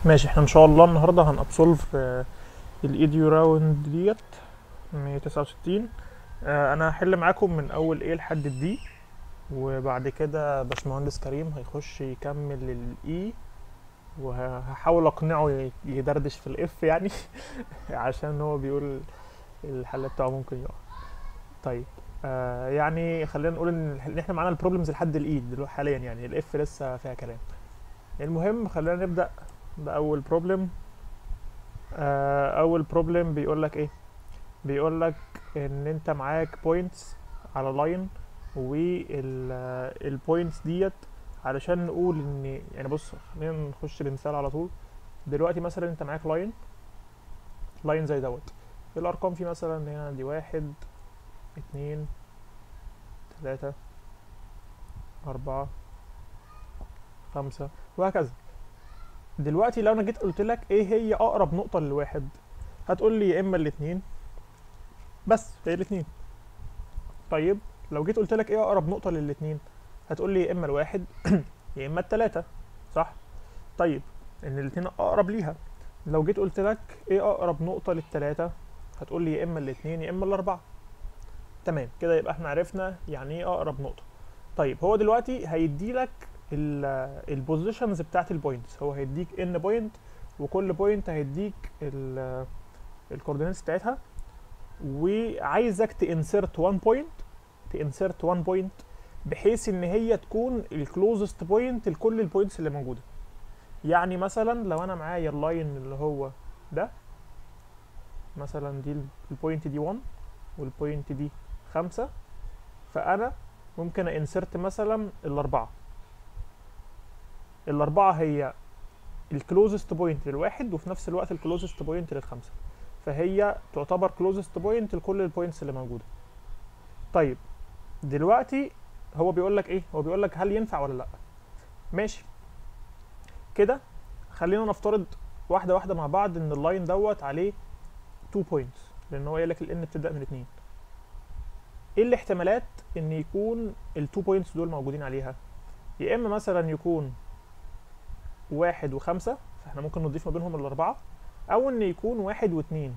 ماشي احنا ان شاء الله النهارده هنابسولف الايديو راوند ديت 169 آه، انا هحل معاكم من اول ايه لحد الدي وبعد كده باشمهندس كريم هيخش يكمل الاي وهحاول اقنعه ي- يدردش في الاف يعني عشان هو بيقول الحل بتاعه ممكن يقع طيب آه يعني خلينا نقول ان إن احنا معانا البروبلمز لحد الاي دلوقتي حاليا يعني الاف لسه فيها كلام المهم خلينا نبدا باول بروبلم آه اول بروبلم بيقول لك ايه بيقول لك ان انت معاك بوينتس على لاين والبوينتس ديت علشان نقول ان يعني بص خلينا نخش بمثال على طول دلوقتي مثلا انت معاك لاين لاين زي دوت الارقام فيه مثلا هنا دي واحد اتنين تلاتة أربعة خمسة وهكذا دلوقتي لو انا جيت قلت لك ايه هي اقرب نقطة للواحد هتقول لي يا اما الاتنين بس هي الاتنين طيب لو جيت قلت لك ايه اقرب نقطة للاتنين هتقول لي يا اما الواحد يا اما التلاتة صح طيب ان الاتنين اقرب ليها لو جيت قلت لك ايه اقرب نقطة للتلاتة هتقول لي يا اما الاتنين يا اما الاربعة تمام كده يبقى احنا عرفنا يعني ايه اقرب نقطة طيب هو دلوقتي هيدي لك البوزيشنز بتاعت البوينتس هو هيديك ان بوينت وكل بوينت هيديك الكوردينيتس بتاعتها وعايزك تانسرت 1 بوينت تانسرت 1 بوينت بحيث ان هي تكون الكلوزست بوينت لكل البوينتس اللي موجوده يعني مثلا لو انا معايا اللاين اللي هو ده مثلا دي البوينت دي 1 والبوينت دي 5 فانا ممكن انسرت مثلا الاربعه الاربعه هي الكلوزست بوينت للواحد وفي نفس الوقت الكلوزست بوينت للخمسه فهي تعتبر كلوزست بوينت لكل البوينتس اللي موجوده طيب دلوقتي هو بيقول لك ايه هو بيقول لك هل ينفع ولا لا ماشي كده خلينا نفترض واحده واحده مع بعض ان اللاين دوت عليه 2 بوينتس لان هو قايل لك الان بتبدا من 2 ايه الاحتمالات ان يكون ال2 بوينتس دول موجودين عليها يا اما مثلا يكون واحد وخمسة فاحنا ممكن نضيف ما بينهم الأربعة أو إن يكون واحد واتنين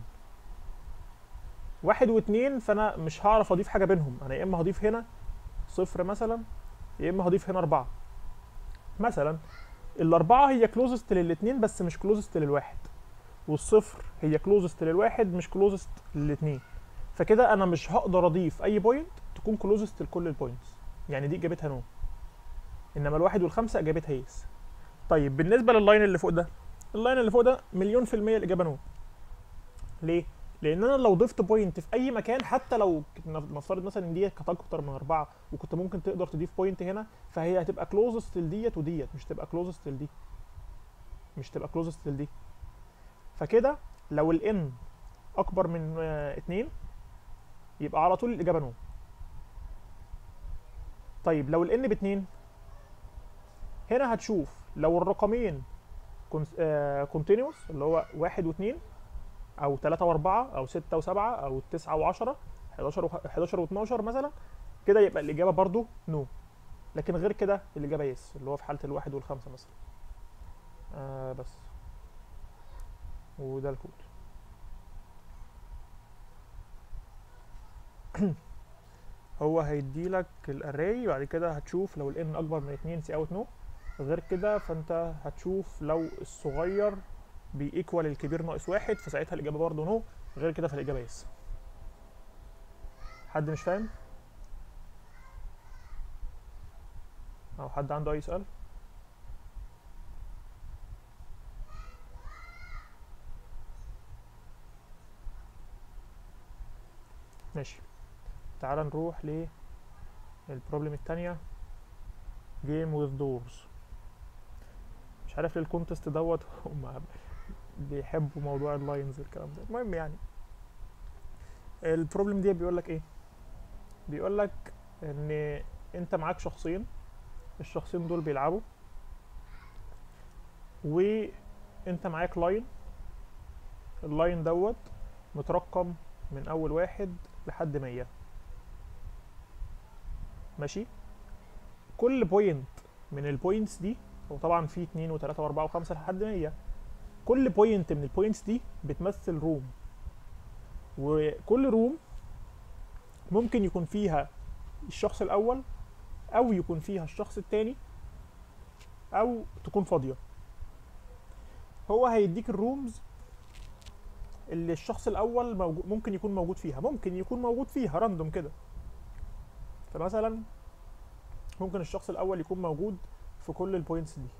واحد واتنين فأنا مش هعرف أضيف حاجة بينهم أنا يا إما هضيف هنا صفر مثلا يا إما هضيف هنا أربعة مثلا الأربعة هي كلوزست للاتنين بس مش كلوزست للواحد والصفر هي كلوزست للواحد مش كلوزست للاتنين فكده أنا مش هقدر أضيف أي بوينت تكون كلوزست لكل البوينتس يعني دي إجابتها نو إنما الواحد والخمسة إجابتها يس طيب بالنسبه لللاين اللي فوق ده اللاين اللي فوق ده مليون في الميه الاجابه نو ليه لان انا لو ضفت بوينت في اي مكان حتى لو نفترض مثلا ان ديت كانت اكتر من اربعه وكنت ممكن تقدر تضيف بوينت هنا فهي هتبقى كلوزست لديت وديت مش تبقى كلوزست لدي مش تبقى كلوزست لدي فكده لو الان اكبر من آه، اتنين يبقى على طول الاجابه نو طيب لو الان باتنين هنا هتشوف لو الرقمين كونتينوس اللي هو واحد واثنين او ثلاثة واربعة او ستة وسبعة او تسعة وعشرة 11 و 11 و12 مثلا كده يبقى الاجابة برضو نو لكن غير كده الاجابة يس اللي هو في حالة الواحد والخمسة مثلا آه بس وده الكود هو هيديلك الاري وبعد كده هتشوف لو الان اكبر من 2 سي اوت نو غير كده فانت هتشوف لو الصغير بيكوال الكبير ناقص واحد فساعتها الاجابه برضه نو غير كده فالاجابه يس حد مش فاهم او حد عنده اي سؤال ماشي تعال نروح للبروبلم التانية جيم وذ دورز مش عارف ليه الكونتست دوت هم بيحبوا موضوع اللاينز والكلام ده المهم يعني البروبلم دي بيقول لك ايه بيقول لك ان انت معاك شخصين الشخصين دول بيلعبوا وانت معاك لاين اللاين دوت مترقم من اول واحد لحد مية ماشي كل بوينت من البوينتس دي وطبعا في اتنين وتلاتة واربعة وخمسة لحد مية كل بوينت من البوينتس دي بتمثل روم وكل روم ممكن يكون فيها الشخص الاول او يكون فيها الشخص التاني او تكون فاضيه هو هيديك الرومز اللي الشخص الاول موجود ممكن يكون موجود فيها ممكن يكون موجود فيها راندوم كده فمثلا ممكن الشخص الاول يكون موجود في كل البوينتس دي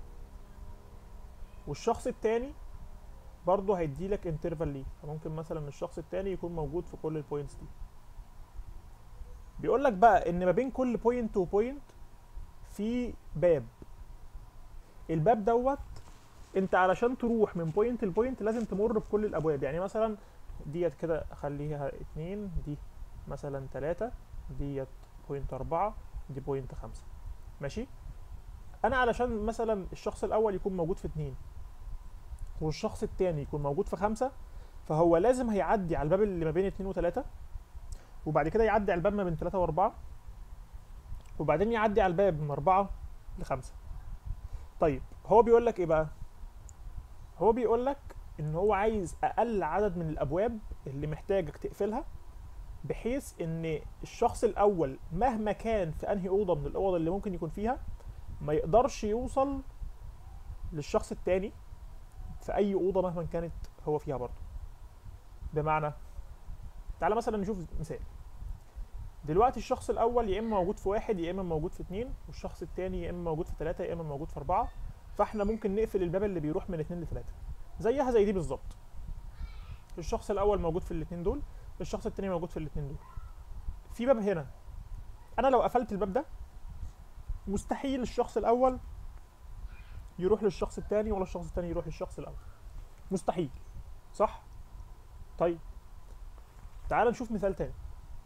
والشخص التاني برضه هيدي لك انترفال ليه فممكن مثلا الشخص التاني يكون موجود في كل البوينتس دي بيقول لك بقى ان ما بين كل بوينت وبوينت في باب الباب دوت انت علشان تروح من بوينت لبوينت لازم تمر بكل الابواب يعني مثلا ديت كده اخليها اتنين دي مثلا تلاتة ديت بوينت اربعة دي بوينت خمسة ماشي انا علشان مثلا الشخص الاول يكون موجود في اتنين والشخص التاني يكون موجود في خمسة فهو لازم هيعدي على الباب اللي ما بين اتنين وتلاتة وبعد كده يعدي على الباب ما بين تلاتة واربعة وبعدين يعدي على الباب من اربعة لخمسة طيب هو بيقول لك ايه بقى هو بيقول لك ان هو عايز اقل عدد من الابواب اللي محتاجك تقفلها بحيث ان الشخص الاول مهما كان في انهي اوضه من الاوض اللي ممكن يكون فيها ما يقدرش يوصل للشخص التاني في اي اوضه مهما كانت هو فيها برضه بمعنى تعالى مثلا نشوف مثال دلوقتي الشخص الاول يا اما موجود في واحد يا اما موجود في اتنين والشخص التاني يا اما موجود في تلاته يا اما موجود في اربعه فاحنا ممكن نقفل الباب اللي بيروح من اتنين لتلاته زيها زي دي بالظبط الشخص الاول موجود في الاتنين دول الشخص التاني موجود في الاتنين دول في باب هنا انا لو قفلت الباب ده مستحيل الشخص الاول يروح للشخص التاني ولا الشخص التاني يروح للشخص الاول مستحيل صح طيب تعال نشوف مثال تاني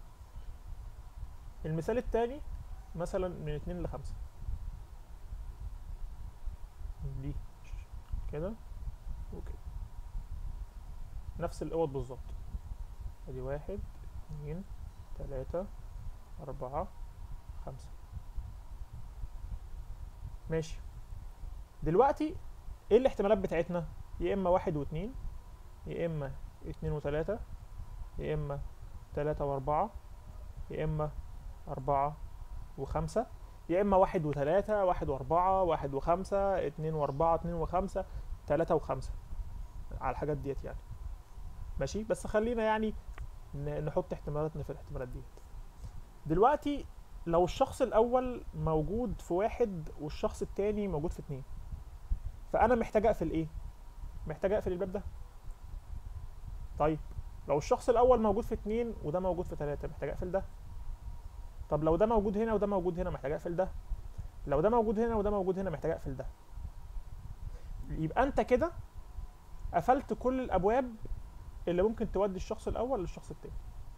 المثال التاني مثلا من اتنين لخمسة دي كده وكده نفس الاوض بالظبط ادي واحد اتنين تلاتة اربعة خمسة ماشي دلوقتي ايه الاحتمالات بتاعتنا يا اما واحد واتنين يا اما اتنين وتلاتة يا اما تلاتة واربعة يا اما اربعة وخمسة يا اما واحد وتلاتة واحد واربعة واحد وخمسة اتنين واربعة اتنين وخمسة تلاتة وخمسة على الحاجات ديت يعني ماشي بس خلينا يعني ن- نحط احتمالاتنا في الاحتمالات ديت دلوقتي لو الشخص الاول موجود في واحد والشخص التاني موجود في اتنين فانا محتاج اقفل ايه محتاج اقفل الباب ده طيب لو الشخص الاول موجود في اتنين وده موجود في تلاتة محتاج اقفل ده طب لو ده موجود هنا وده موجود هنا محتاج اقفل ده لو ده موجود هنا وده موجود هنا محتاج اقفل ده يبقى انت كده قفلت كل الابواب اللي ممكن تودي الشخص الاول للشخص التاني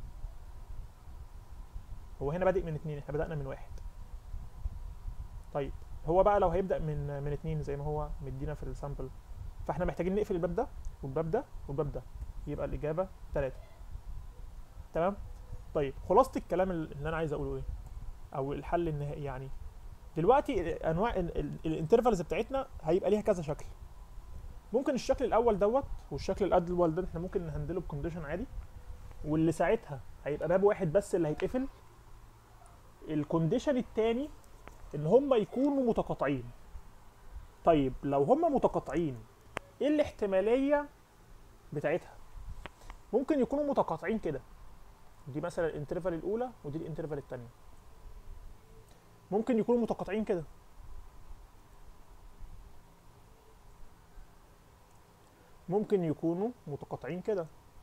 هو هنا بادئ من اتنين احنا بدأنا من واحد طيب هو بقى لو هيبدأ من من اتنين زي ما هو مدينا في السامبل فاحنا محتاجين نقفل الباب ده والباب ده والباب ده يبقى الإجابة تلاتة تمام طيب خلاصة الكلام اللي أنا عايز أقوله إيه أو الحل النهائي يعني دلوقتي أنواع الانترفالز بتاعتنا هيبقى ليها كذا شكل ممكن الشكل الأول دوت والشكل الأول ده احنا ممكن نهندله بكونديشن عادي واللي ساعتها هيبقى باب واحد بس اللي هيتقفل الكونديشن التاني ان هم يكونوا متقاطعين طيب لو هم متقاطعين ايه الاحتماليه بتاعتها ممكن يكونوا متقاطعين كده دي مثلا الانترفال الاولى ودي الانترفال الثانيه ممكن يكونوا متقاطعين كده ممكن يكونوا متقاطعين كده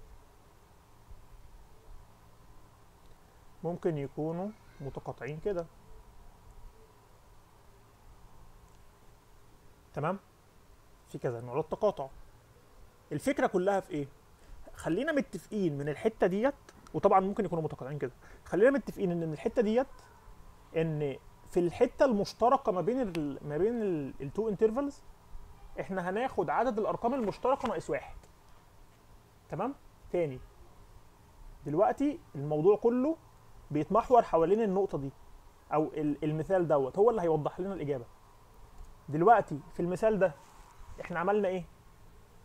ممكن يكونوا متقاطعين كده تمام في كذا نوع التقاطع الفكره كلها في ايه خلينا متفقين من الحته ديت وطبعا ممكن يكونوا متقاطعين كده خلينا متفقين ان من الحته ديت ان في الحته المشتركه ما بين ال ما بين التو انترفالز احنا هناخد عدد الارقام المشتركه ناقص واحد تمام تاني دلوقتي الموضوع كله بيتمحور حوالين النقطه دي او ال- المثال دوت هو اللي هيوضح لنا الاجابه دلوقتي في المثال ده احنا عملنا ايه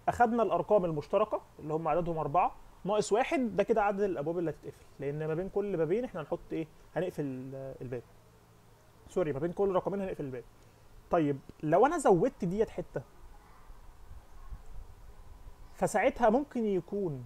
اخدنا الارقام المشتركه اللي هم عددهم اربعه ناقص واحد ده كده عدد الابواب اللي هتتقفل لان ما بين كل بابين احنا هنحط ايه هنقفل آه، الباب سوري ما بين كل رقمين هنقفل الباب طيب لو انا زودت ديت حته فساعتها ممكن يكون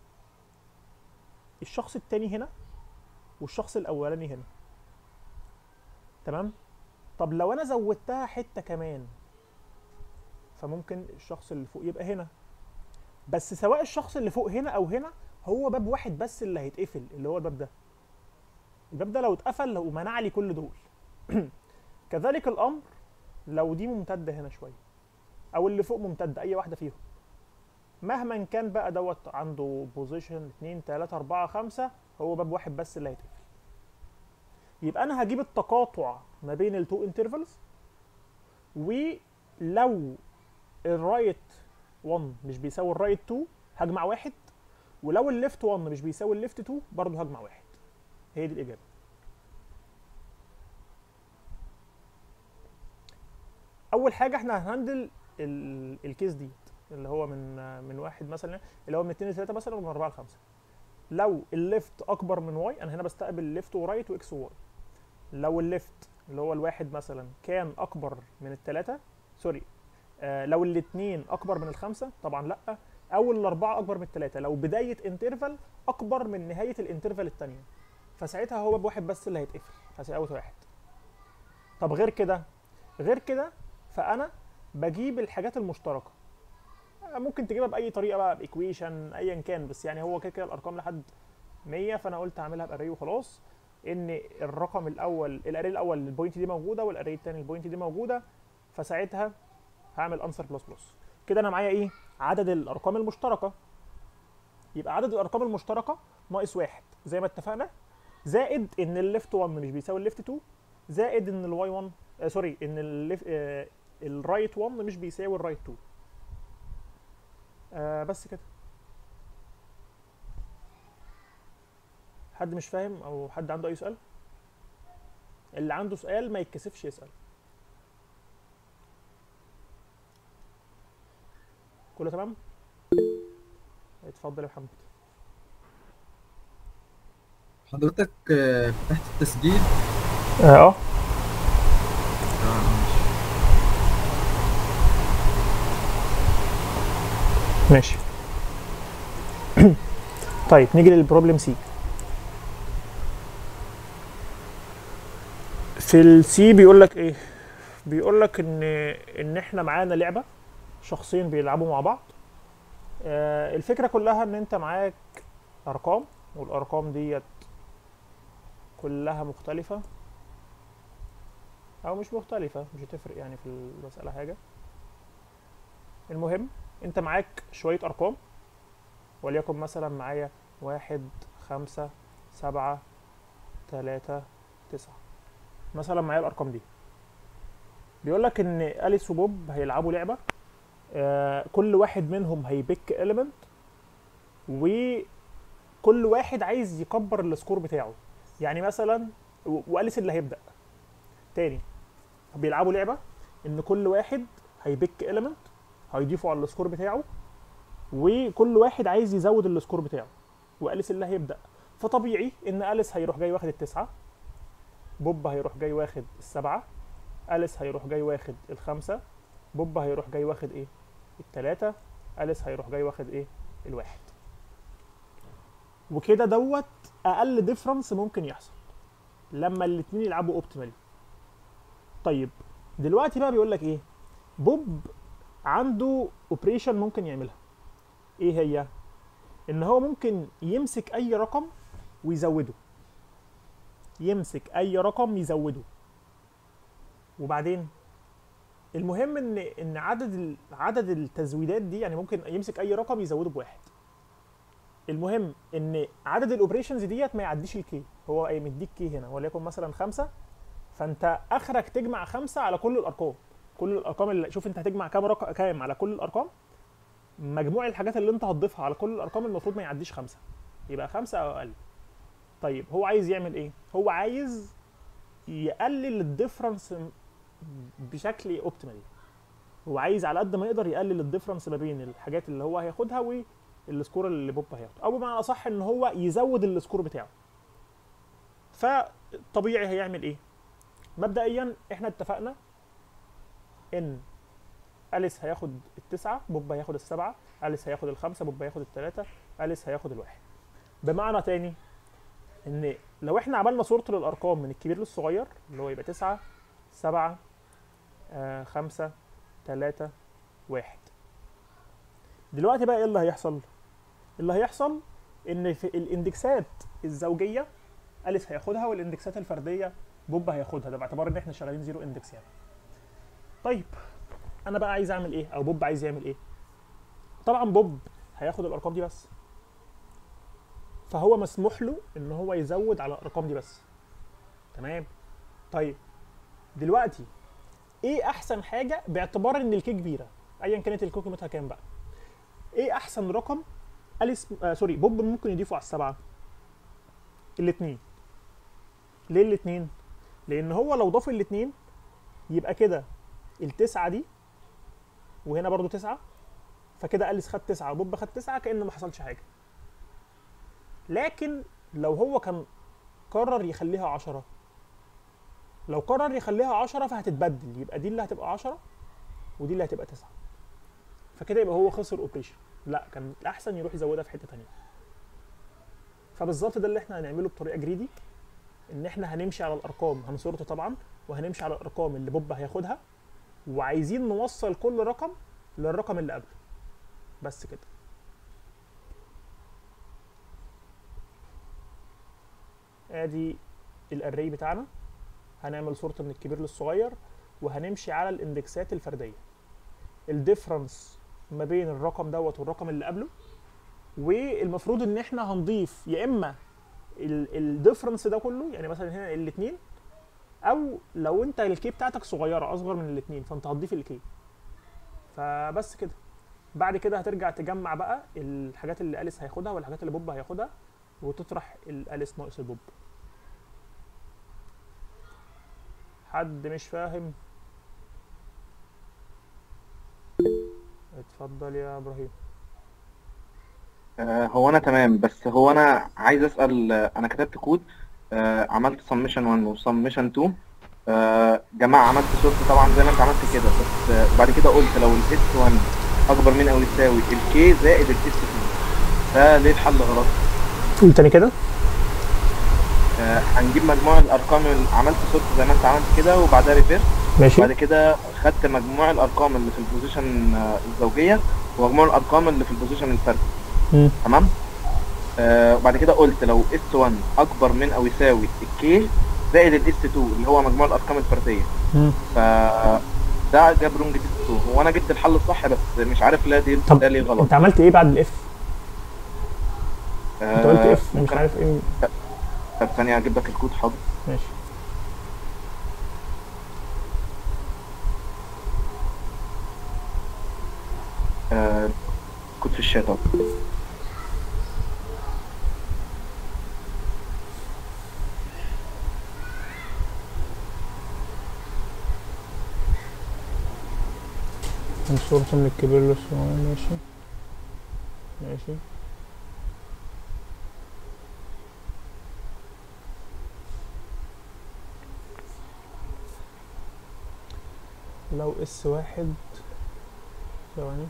الشخص التاني هنا والشخص الاولاني هنا تمام طب لو انا زودتها حته كمان فممكن الشخص اللي فوق يبقى هنا بس سواء الشخص اللي فوق هنا او هنا هو باب واحد بس اللي هيتقفل اللي هو الباب ده الباب ده لو اتقفل لو منع لي كل دول كذلك الامر لو دي ممتده هنا شويه او اللي فوق ممتده اي واحده فيهم مهما كان بقى دوت عنده بوزيشن 2 3 4 5 هو باب واحد بس اللي هيتقفل يبقى انا هجيب التقاطع ما بين التو انترفلز ولو الرايت 1 مش بيساوي الرايت 2 هجمع واحد ولو الليفت 1 مش بيساوي الليفت 2 برضه هجمع واحد هي دي الاجابه اول حاجه احنا هنهندل ال- الكيس دي اللي هو من من واحد مثلا اللي هو من 2 ل 3 مثلا ومن 4 ل 5 لو الليفت اكبر من واي انا هنا بستقبل ليفت ورايت واكس وواي لو الليفت اللي هو الواحد مثلا كان اكبر من الثلاثه سوري آه لو الاثنين اكبر من الخمسه طبعا لا او الاربعه اكبر من الثلاثه لو بدايه انترفال اكبر من نهايه الانترفال الثانيه فساعتها هو باب واحد بس اللي هيتقفل هساوي واحد طب غير كده غير كده فانا بجيب الحاجات المشتركه ممكن تجيبها باي طريقه بقى بايكويشن ايا كان بس يعني هو كده كده الارقام لحد 100 فانا قلت هعملها باري وخلاص ان الرقم الاول الاري الاول البوينت دي موجوده والاري الثاني البوينت دي موجوده فساعتها هعمل انسر بلس بلس كده انا معايا ايه عدد الارقام المشتركه يبقى عدد الارقام المشتركه ناقص واحد زي ما اتفقنا زائد ان الليفت 1 مش بيساوي الليفت 2 زائد ان الواي 1 آه سوري ان الليف آه الرايت 1 مش بيساوي الرايت 2 آه بس كده حد مش فاهم او حد عنده اي سؤال اللي عنده سؤال ما يتكسفش يسأل كله تمام اتفضل يا محمد حضرتك آه، فتحت التسجيل اه آه، ماشي. ماشي طيب نيجي للبروبلم سي في السي بيقول لك ايه بيقول لك ان ان احنا معانا لعبه شخصين بيلعبوا مع بعض آه الفكره كلها ان انت معاك ارقام والارقام ديت كلها مختلفه او مش مختلفه مش هتفرق يعني في المساله حاجه المهم انت معاك شويه ارقام وليكن مثلا معايا واحد خمسة سبعة تلاتة تسعة مثلا معايا الارقام دي بيقول لك ان اليس وبوب هيلعبوا لعبه آه كل واحد منهم هيبيك اليمنت وكل واحد عايز يكبر السكور بتاعه يعني مثلا و- واليس اللي هيبدا تاني بيلعبوا لعبه ان كل واحد هيبيك اليمنت هيضيفه على السكور بتاعه وكل واحد عايز يزود السكور بتاعه واليس اللي هيبدا فطبيعي ان اليس هيروح جاي واخد التسعه بوب هيروح جاي واخد السبعه اليس هيروح جاي واخد الخمسه بوب هيروح جاي واخد ايه التلاته اليس هيروح جاي واخد ايه الواحد وكده دوت اقل ديفرنس ممكن يحصل لما الاتنين يلعبوا اوبتيمالي طيب دلوقتي بقى بيقول لك ايه بوب عنده اوبريشن ممكن يعملها ايه هي ان هو ممكن يمسك اي رقم ويزوده يمسك اي رقم يزوده وبعدين المهم ان ان عدد ال- عدد التزويدات دي يعني ممكن يمسك اي رقم يزوده بواحد المهم ان عدد الاوبريشنز ديت ما يعديش الكي هو ايه مديك كي هنا وليكن مثلا خمسة فانت اخرك تجمع خمسة على كل الارقام كل الارقام اللي شوف انت هتجمع كام رقم كام على كل الارقام مجموع الحاجات اللي انت هتضيفها على كل الارقام المفروض ما يعديش خمسة يبقى خمسة او اقل طيب هو عايز يعمل ايه هو عايز يقلل الديفرنس بشكل اوبتيمالي هو عايز على قد ما يقدر يقلل الديفرنس ما بين الحاجات اللي هو هياخدها والسكور اللي بوب هياخده او بمعنى اصح ان هو يزود السكور بتاعه فطبيعي هيعمل ايه مبدئيا احنا اتفقنا ان اليس هياخد التسعه بوب هياخد السبعه اليس هياخد الخمسه بوب هياخد الثلاثه اليس هياخد الواحد بمعنى تاني ان لو احنا عملنا صورة للارقام من الكبير للصغير اللي هو يبقى تسعة سبعة آه خمسة تلاتة واحد دلوقتي بقى ايه اللي هيحصل اللي هيحصل ان في الاندكسات الزوجية اليس هياخدها والاندكسات الفردية بوب هياخدها ده باعتبار ان احنا شغالين زيرو اندكس يعني طيب انا بقى عايز اعمل ايه او بوب عايز يعمل ايه طبعا بوب هياخد الارقام دي بس فهو مسموح له ان هو يزود على الارقام دي بس تمام طيب دلوقتي ايه احسن حاجه باعتبار ان الكي كبيره ايا كانت الكي قيمتها كام بقى ايه احسن رقم اليس آه سوري بوب ممكن يضيفه على السبعه الاثنين ليه الاثنين لان هو لو ضاف الاثنين يبقى كده التسعه دي وهنا برضو تسعه فكده اليس خد تسعه وبوب خد تسعه كأن ما حصلش حاجه لكن لو هو كان قرر يخليها عشرة لو قرر يخليها عشرة فهتتبدل يبقى دي اللي هتبقى عشرة ودي اللي هتبقى تسعة فكده يبقى هو خسر اوبريشن لا كان الاحسن يروح يزودها في حته تانية فبالظبط ده اللي احنا هنعمله بطريقه جريدي ان احنا هنمشي على الارقام هنصورته طبعا وهنمشي على الارقام اللي بوب هياخدها وعايزين نوصل كل رقم للرقم اللي قبله بس كده ادي الاري بتاعنا هنعمل صورة من الكبير للصغير وهنمشي على الاندكسات الفردية الديفرنس ما بين الرقم دوت والرقم اللي قبله والمفروض ان احنا هنضيف يا اما الديفرنس ده كله يعني مثلا هنا الاثنين او لو انت الكي بتاعتك صغيره اصغر من الاثنين فانت هتضيف الكي فبس كده بعد كده هترجع تجمع بقى الحاجات اللي اليس هياخدها والحاجات اللي بوب هياخدها وتطرح الاليس ناقص البوب حد مش فاهم اتفضل يا ابراهيم آه، هو انا تمام بس هو انا عايز اسال آه، انا كتبت كود آه، عملت سمشن 1 وسمشن 2 آه، جماعة عملت سورت طبعا زي ما انت عملت كده بس آه، بعد كده قلت لو الاس 1 اكبر من او يساوي الكي زائد الاس 2 ده ليه الحل غلط؟ قول تاني كده آه، هنجيب مجموع الارقام اللي عملت سورت زي ما انت عملت كده وبعدها ريفيرس ماشي بعد كده خدت مجموع الارقام اللي في البوزيشن آه، الزوجيه ومجموع الارقام اللي في البوزيشن الفردي مم. تمام آه وبعد كده قلت لو اس 1 اكبر من او يساوي الكي زائد الاس 2 اللي هو مجموع الارقام الفرديه مم. ف ده جاب رونج اس 2 هو انا جبت الحل الصح بس مش عارف لا دي طب ده ليه غلط انت عملت ايه بعد الاف انت قلت آه، اف مش ممكن عارف ايه طب ثانيه اجيب لك الكود حاضر ماشي آه كود في الشات اهو من صورة من الكبير للصغير ماشي ماشي لو اس واحد ثواني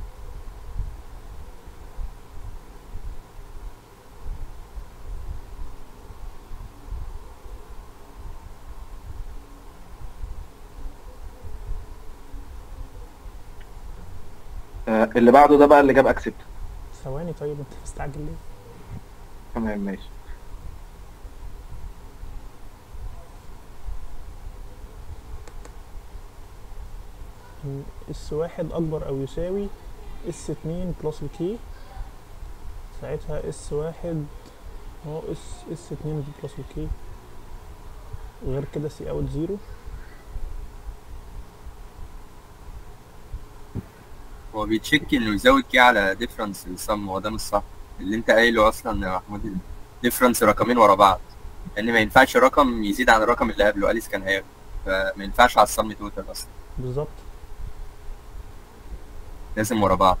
آه اللي بعده ده بقى اللي جاب اكسبت ثواني طيب انت مستعجل ليه تمام ماشي اس واحد اكبر او يساوي اس اتنين بلس الكي ساعتها اس واحد ناقص اس اتنين بلس الكي غير كده سي اوت زيرو هو بيتشك انه يزود كي على ديفرنس السم هو ده مش صح اللي انت قايله اصلا يا محمود ديفرنس رقمين ورا بعض لان ما ينفعش رقم يزيد عن الرقم اللي قبله اليس كان هياخده فما ينفعش على السم توتال اصلا بالظبط لازم ورا بعض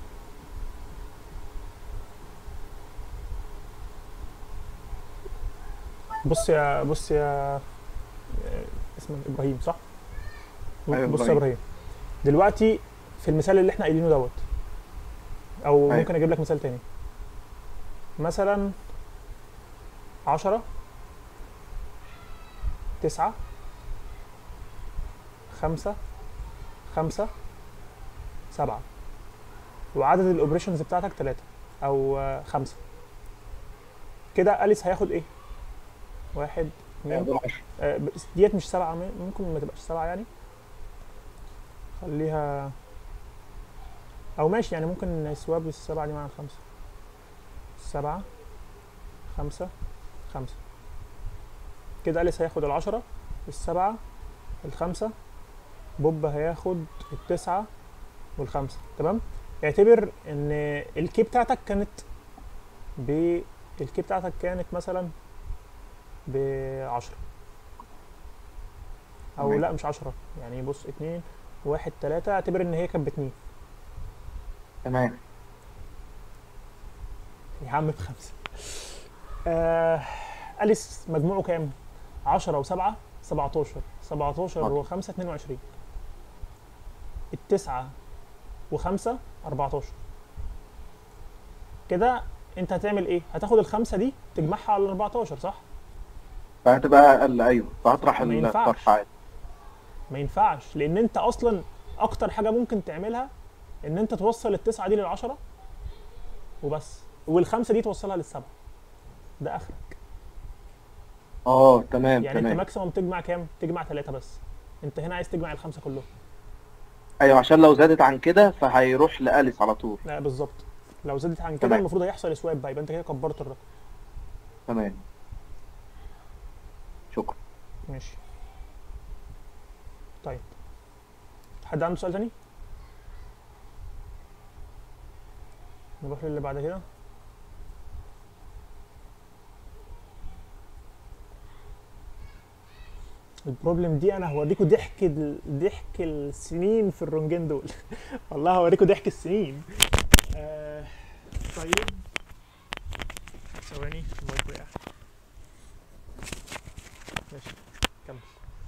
بص يا بص يا اسمه ابراهيم صح؟ أيوة بص يا إبراهيم. ابراهيم دلوقتي في المثال اللي احنا قايلينه دوت او أيوة. ممكن اجيب لك مثال تاني مثلا عشرة تسعة خمسة خمسة سبعة وعدد الاوبريشنز بتاعتك تلاتة او آه، خمسة كده أليس هياخد ايه؟ واحد اتنين دول 10 آه، بس ديت مش سبعة م- ممكن ما تبقاش سبعة يعني خليها أو ماشي يعني ممكن نسواب السبعة دي مع الخمسة سبعة خمسة خمسة كده أليس هياخد العشرة السبعة الخمسة بوب هياخد التسعة والخمسة تمام اعتبر ان الكي بتاعتك كانت ب الكي بتاعتك كانت مثلا بعشرة او تمام. لا مش عشرة يعني بص اتنين واحد تلاتة اعتبر ان هي كانت باتنين تمام يا عم بخمسة آه أليس مجموعه كام؟ عشرة وسبعة سبعتاشر سبعتاشر أوكي. وخمسة اتنين وعشرين التسعة وخمسة أربعتاشر كده انت هتعمل ايه؟ هتاخد الخمسة دي تجمعها على الأربعتاشر صح؟ فهتبقى اقل ايوه فهطرح ما ينفعش. الطرح عادي ما ينفعش لان انت اصلا اكتر حاجه ممكن تعملها ان انت توصل التسعه دي للعشره وبس والخمسه دي توصلها للسبعه ده اخرك اه تمام يعني انت تمام ماكسيموم تجمع كام تجمع ثلاثه بس انت هنا عايز تجمع الخمسه كلهم ايوه عشان لو زادت عن كده فهيروح لأليس على طول لا بالظبط لو زادت عن كده تمام. المفروض هيحصل سواب بقى يبقى انت كده كبرت الرقم تمام شكرا ماشي طيب حد عنده سؤال تاني نروح للي بعد كده البروبلم دي انا هوريكم ضحك ال- ضحك السنين في الرونجين دول والله هوريكم ضحك السنين آه طيب ثواني المايك وقع ماشي كمل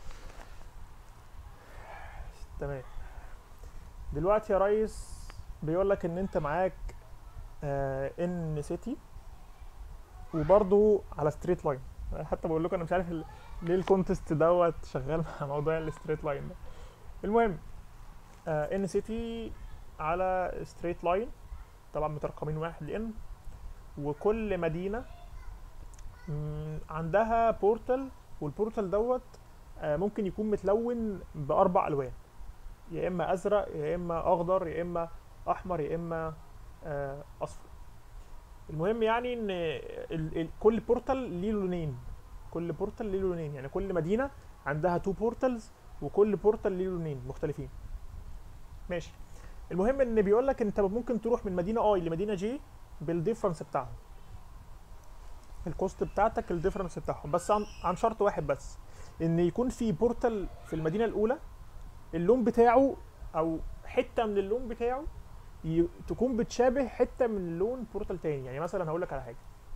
تمام دلوقتي يا ريس بيقول لك ان انت معاك ان سيتي وبرضو على ستريت لاين حتى بقول لكم انا مش عارف ال- ليه الكونتست دوت شغال مع موضوع الستريت لاين ده المهم ان سيتي على ستريت لاين طبعا مترقمين واحد لان وكل مدينه مم، عندها بورتال والبورتال دوت آه، ممكن يكون متلون باربع الوان يا اما ازرق يا اما اخضر يا اما احمر يا اما آه، اصفر المهم يعني ان ال ال كل بورتال ليه لونين كل بورتال ليه لونين يعني كل مدينه عندها تو بورتالز وكل بورتال ليه لونين مختلفين ماشي المهم ان بيقول لك انت ممكن تروح من مدينه اي لمدينه جي بالديفرنس بتاعهم الكوست بتاعتك الديفرنس بتاعهم بس عن, عن شرط واحد بس ان يكون في بورتال في المدينه الاولى اللون بتاعه او حته من اللون بتاعه ي... تكون بتشابه حته من لون بورتال تاني يعني مثلا هقول لك على حاجه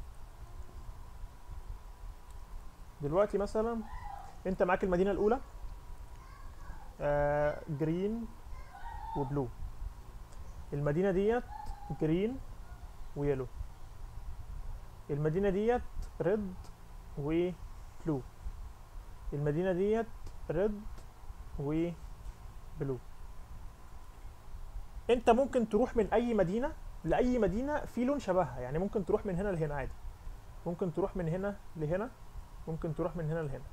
دلوقتي مثلا انت معاك المدينه الاولى آه جرين وبلو المدينه ديت جرين ويلو المدينه ديت ريد وبلو المدينه ديت ريد وبلو انت ممكن تروح من اي مدينه لاي مدينه في لون شبهها يعني ممكن تروح من هنا لهنا عادي ممكن تروح من هنا لهنا ممكن تروح من هنا لهنا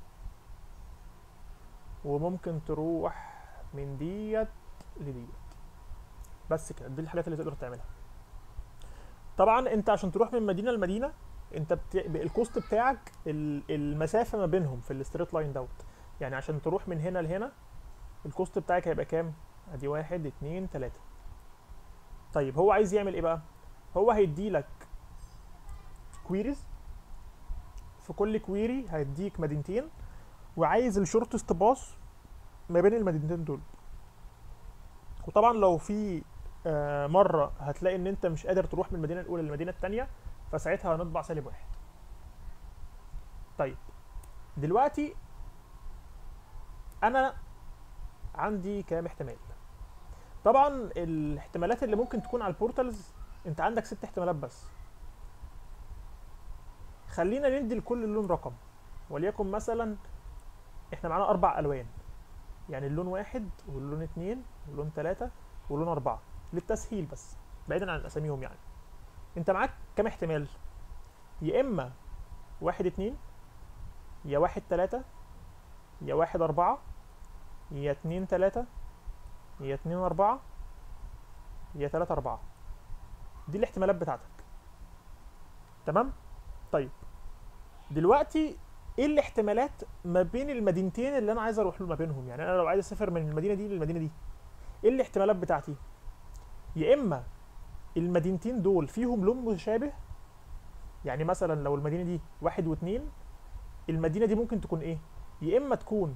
وممكن تروح من ديت لديت بس كده دي الحاجات اللي تقدر تعملها طبعا انت عشان تروح من مدينه لمدينه انت بت... الكوست بتاعك ال- المسافه ما بينهم في الستريت لاين دوت يعني عشان تروح من هنا لهنا الكوست بتاعك هيبقى كام ادي واحد اتنين تلاتة طيب هو عايز يعمل ايه بقى هو هيديلك كويريز في كل كويري هيديك مدينتين وعايز الشورتست باص ما بين المدينتين دول وطبعا لو في آه مره هتلاقي ان انت مش قادر تروح من المدينه الاولى للمدينه الثانيه فساعتها هنطبع سالب واحد طيب دلوقتي انا عندي كام احتمال طبعا الاحتمالات اللي ممكن تكون على البورتالز انت عندك ست احتمالات بس خلينا ندي لكل لون رقم وليكن مثلا احنا معانا اربع الوان يعني اللون واحد واللون اتنين واللون تلاتة واللون اربعة للتسهيل بس بعيدا عن اساميهم يعني انت معاك كام احتمال يا اما واحد اتنين يا واحد تلاتة يا واحد اربعة يا اتنين تلاتة يا اتنين اربعة يا تلاتة اربعة دي الاحتمالات بتاعتك تمام طيب دلوقتي ايه الاحتمالات ما بين المدينتين اللي انا عايز اروح له ما بينهم يعني انا لو عايز اسافر من المدينه دي للمدينه دي ايه الاحتمالات بتاعتي يا اما المدينتين دول فيهم لون مشابه يعني مثلا لو المدينه دي واحد واثنين المدينه دي ممكن تكون ايه يا اما تكون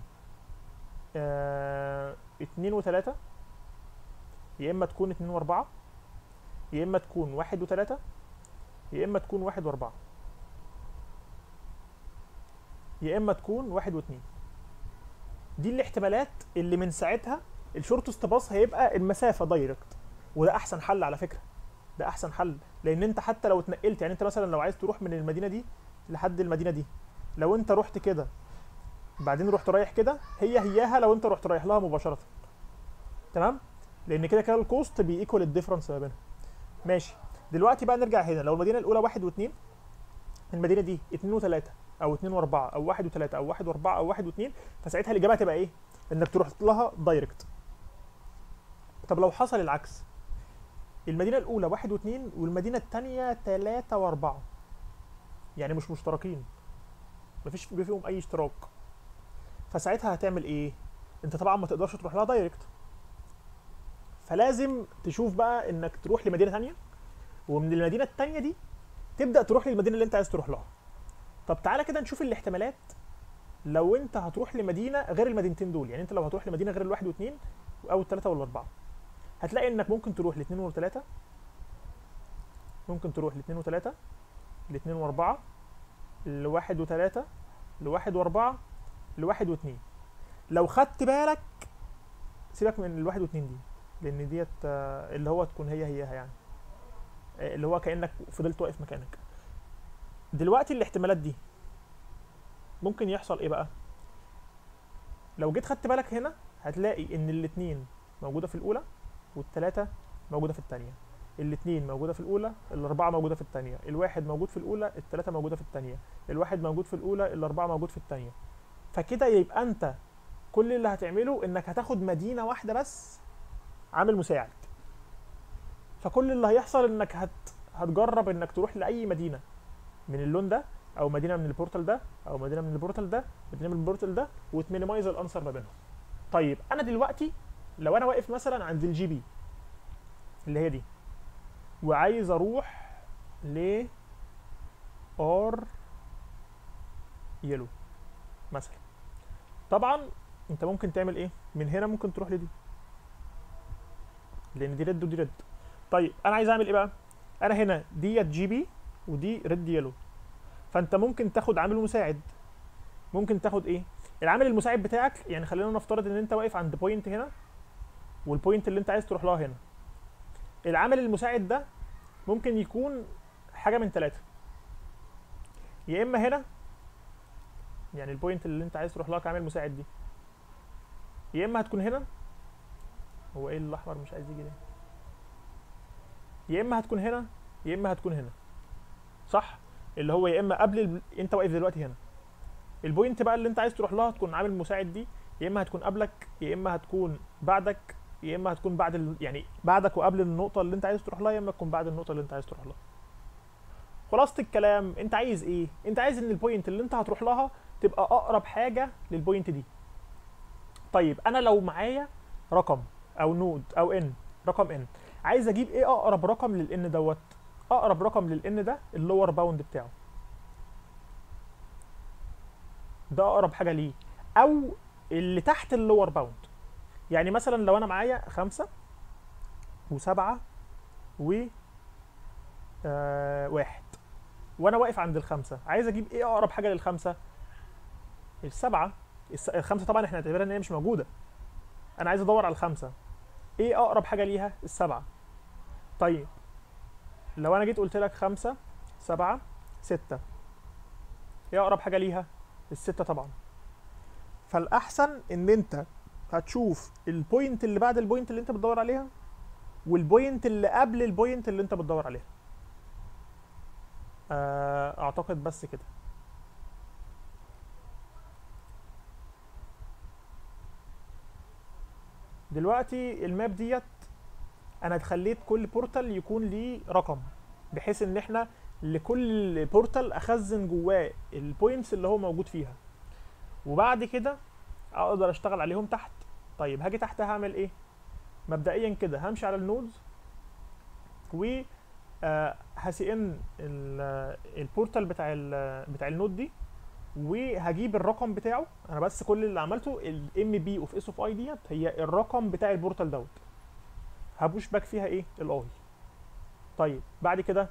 آه اتنين وتلاتة يا اما تكون اتنين واربعة يا اما تكون واحد وتلاتة يا اما تكون واحد واربعة يا اما تكون واحد واثنين دي الاحتمالات اللي من ساعتها الشورتست باص هيبقى المسافه دايركت وده احسن حل على فكره ده احسن حل لان انت حتى لو اتنقلت يعني انت مثلا لو عايز تروح من المدينه دي لحد المدينه دي لو انت رحت كده بعدين رحت رايح كده هي هياها لو انت رحت رايح لها مباشره تمام لان كده كده الكوست بييكوال الديفرنس ما بينهم ماشي دلوقتي بقى نرجع هنا لو المدينه الاولى واحد واثنين المدينه دي اتنين وتلاته او اتنين واربعه او واحد وتلاته او واحد واربعه او واحد واثنين فساعتها الاجابه هتبقى ايه؟ انك تروح لها دايركت. طب لو حصل العكس المدينه الاولى واحد واثنين والمدينه الثانيه تلاته واربعه يعني مش مشتركين مفيش فيهم اي اشتراك فساعتها هتعمل ايه؟ انت طبعا ما تقدرش تروح لها دايركت فلازم تشوف بقى انك تروح لمدينه ثانيه ومن المدينه الثانيه دي تبدا تروح للمدينه اللي انت عايز تروح لها طب تعالى كده نشوف الاحتمالات لو انت هتروح لمدينه غير المدينتين دول يعني انت لو هتروح لمدينه غير الواحد واثنين او الثلاثه والاربعه هتلاقي انك ممكن تروح لاثنين وثلاثه ممكن تروح لاثنين وثلاثه لاثنين واربعه لواحد وثلاثه لواحد واربعه لواحد واثنين لو خدت بالك سيبك من الواحد واثنين دي لان ديت آه، اللي هو تكون هي هيها يعني آه، اللي هو كانك فضلت واقف مكانك دلوقتي الاحتمالات دي ممكن يحصل ايه بقى لو جيت خدت بالك هنا هتلاقي ان الاتنين موجوده في الاولى والتلاته موجوده في الثانيه الاتنين موجوده في الاولى الاربعه موجوده في الثانيه الواحد موجود في الاولى التلاته موجوده في الثانيه الواحد موجود في الاولى الاربعه موجود في الثانيه فكده يبقى انت كل اللي هتعمله انك هتاخد مدينه واحده بس عامل مساعد فكل اللي هيحصل انك هت هتجرب انك تروح لاي مدينه من اللون ده او مدينه من البورتال ده او مدينه من البورتال ده مدينه من البورتال ده وتمينيمايز الانسر ما بينهم طيب انا دلوقتي لو انا واقف مثلا عند الجي بي اللي هي دي وعايز اروح ل ار يلو مثلا طبعا انت ممكن تعمل ايه من هنا ممكن تروح لدي لان دي ريد ودي ريد طيب انا عايز اعمل ايه بقى انا هنا ديت جي بي ودي ريد يلو فانت ممكن تاخد عامل مساعد ممكن تاخد ايه العامل المساعد بتاعك يعني خلينا نفترض ان انت واقف عند بوينت هنا والبوينت اللي انت عايز تروح لها هنا العامل المساعد ده ممكن يكون حاجه من ثلاثه يا اما هنا يعني البوينت اللي انت عايز تروح لها كعامل مساعد دي يا اما هتكون هنا هو ايه الاحمر مش عايز يجي ليه يا اما هتكون هنا يا اما هتكون هنا صح اللي هو يا اما قبل ال... انت واقف دلوقتي هنا البوينت بقى اللي انت عايز تروح لها تكون عامل مساعد دي يا اما هتكون قبلك يا اما هتكون بعدك يا اما هتكون بعد ال... يعني بعدك وقبل النقطه اللي انت عايز تروح لها يا اما تكون بعد النقطه اللي انت عايز تروح لها خلاصه الكلام انت عايز ايه انت عايز ان البوينت اللي انت هتروح لها تبقى اقرب حاجه للبوينت دي طيب انا لو معايا رقم او نود او ان رقم ان عايز اجيب ايه اقرب رقم للان دوت اقرب رقم للان ده اللور باوند بتاعه ده اقرب حاجه ليه او اللي تحت اللور باوند يعني مثلا لو انا معايا خمسة وسبعة و آه واحد وانا واقف عند الخمسة عايز اجيب ايه اقرب حاجة للخمسة السبعة الس- الخمسة طبعا احنا هنعتبرها ان هي مش موجودة انا عايز ادور على الخمسة ايه اقرب حاجة ليها السبعة طيب لو انا جيت قلت لك خمسة سبعة ستة ايه اقرب حاجة ليها الستة طبعا فالاحسن ان انت هتشوف البوينت اللي بعد البوينت اللي انت بتدور عليها والبوينت اللي قبل البوينت اللي انت بتدور عليها آه، اعتقد بس كده دلوقتي الماب ديت انا خليت كل بورتال يكون ليه رقم بحيث ان احنا لكل بورتال اخزن جواه البوينتس اللي هو موجود فيها وبعد كده اقدر اشتغل عليهم تحت طيب هاجي تحت هعمل ايه مبدئيا كده همشي على النودز و آه، هسي ان ال- البورتال بتاع ال- بتاع النود دي وهجيب الرقم بتاعه انا بس كل اللي عملته الام بي اوف اس اوف اي ديت هي الرقم بتاع البورتال دوت هبوش باك فيها ايه الاي طيب بعد كده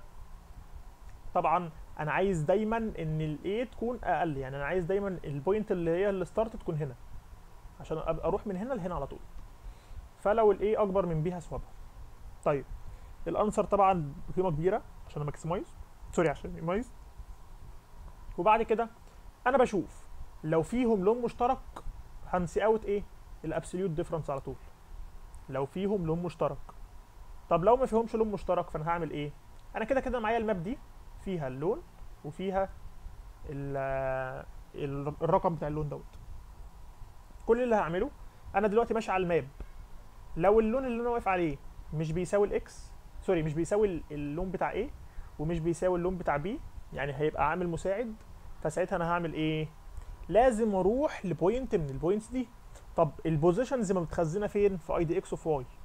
طبعا انا عايز دايما ان الاي تكون اقل يعني انا عايز دايما البوينت اللي هي الستارت تكون هنا عشان ابقى اروح من هنا لهنا على طول فلو الاي اكبر من بي هسوبها طيب الانسر طبعا قيمه كبيره عشان اماكسمايز سوري عشان ميمايز وبعد كده انا بشوف لو فيهم لون مشترك هنسي اوت ايه الابسوليوت ديفرنس على طول لو فيهم لون مشترك طب لو ما فيهمش لون مشترك فانا هعمل ايه انا كده كده معايا الماب دي فيها اللون وفيها ال- ال- الرقم بتاع اللون دوت كل اللي هعمله انا دلوقتي ماشي على الماب لو اللون اللي انا واقف عليه مش بيساوي الاكس سوري مش بيساوي ال- اللون بتاع ايه ومش بيساوي اللون بتاع بي يعني هيبقى عامل مساعد فساعتها انا هعمل ايه لازم اروح لبوينت من البوينتس دي طب البوزيشنز ما متخزنه فين في اي دي اكس اوف واي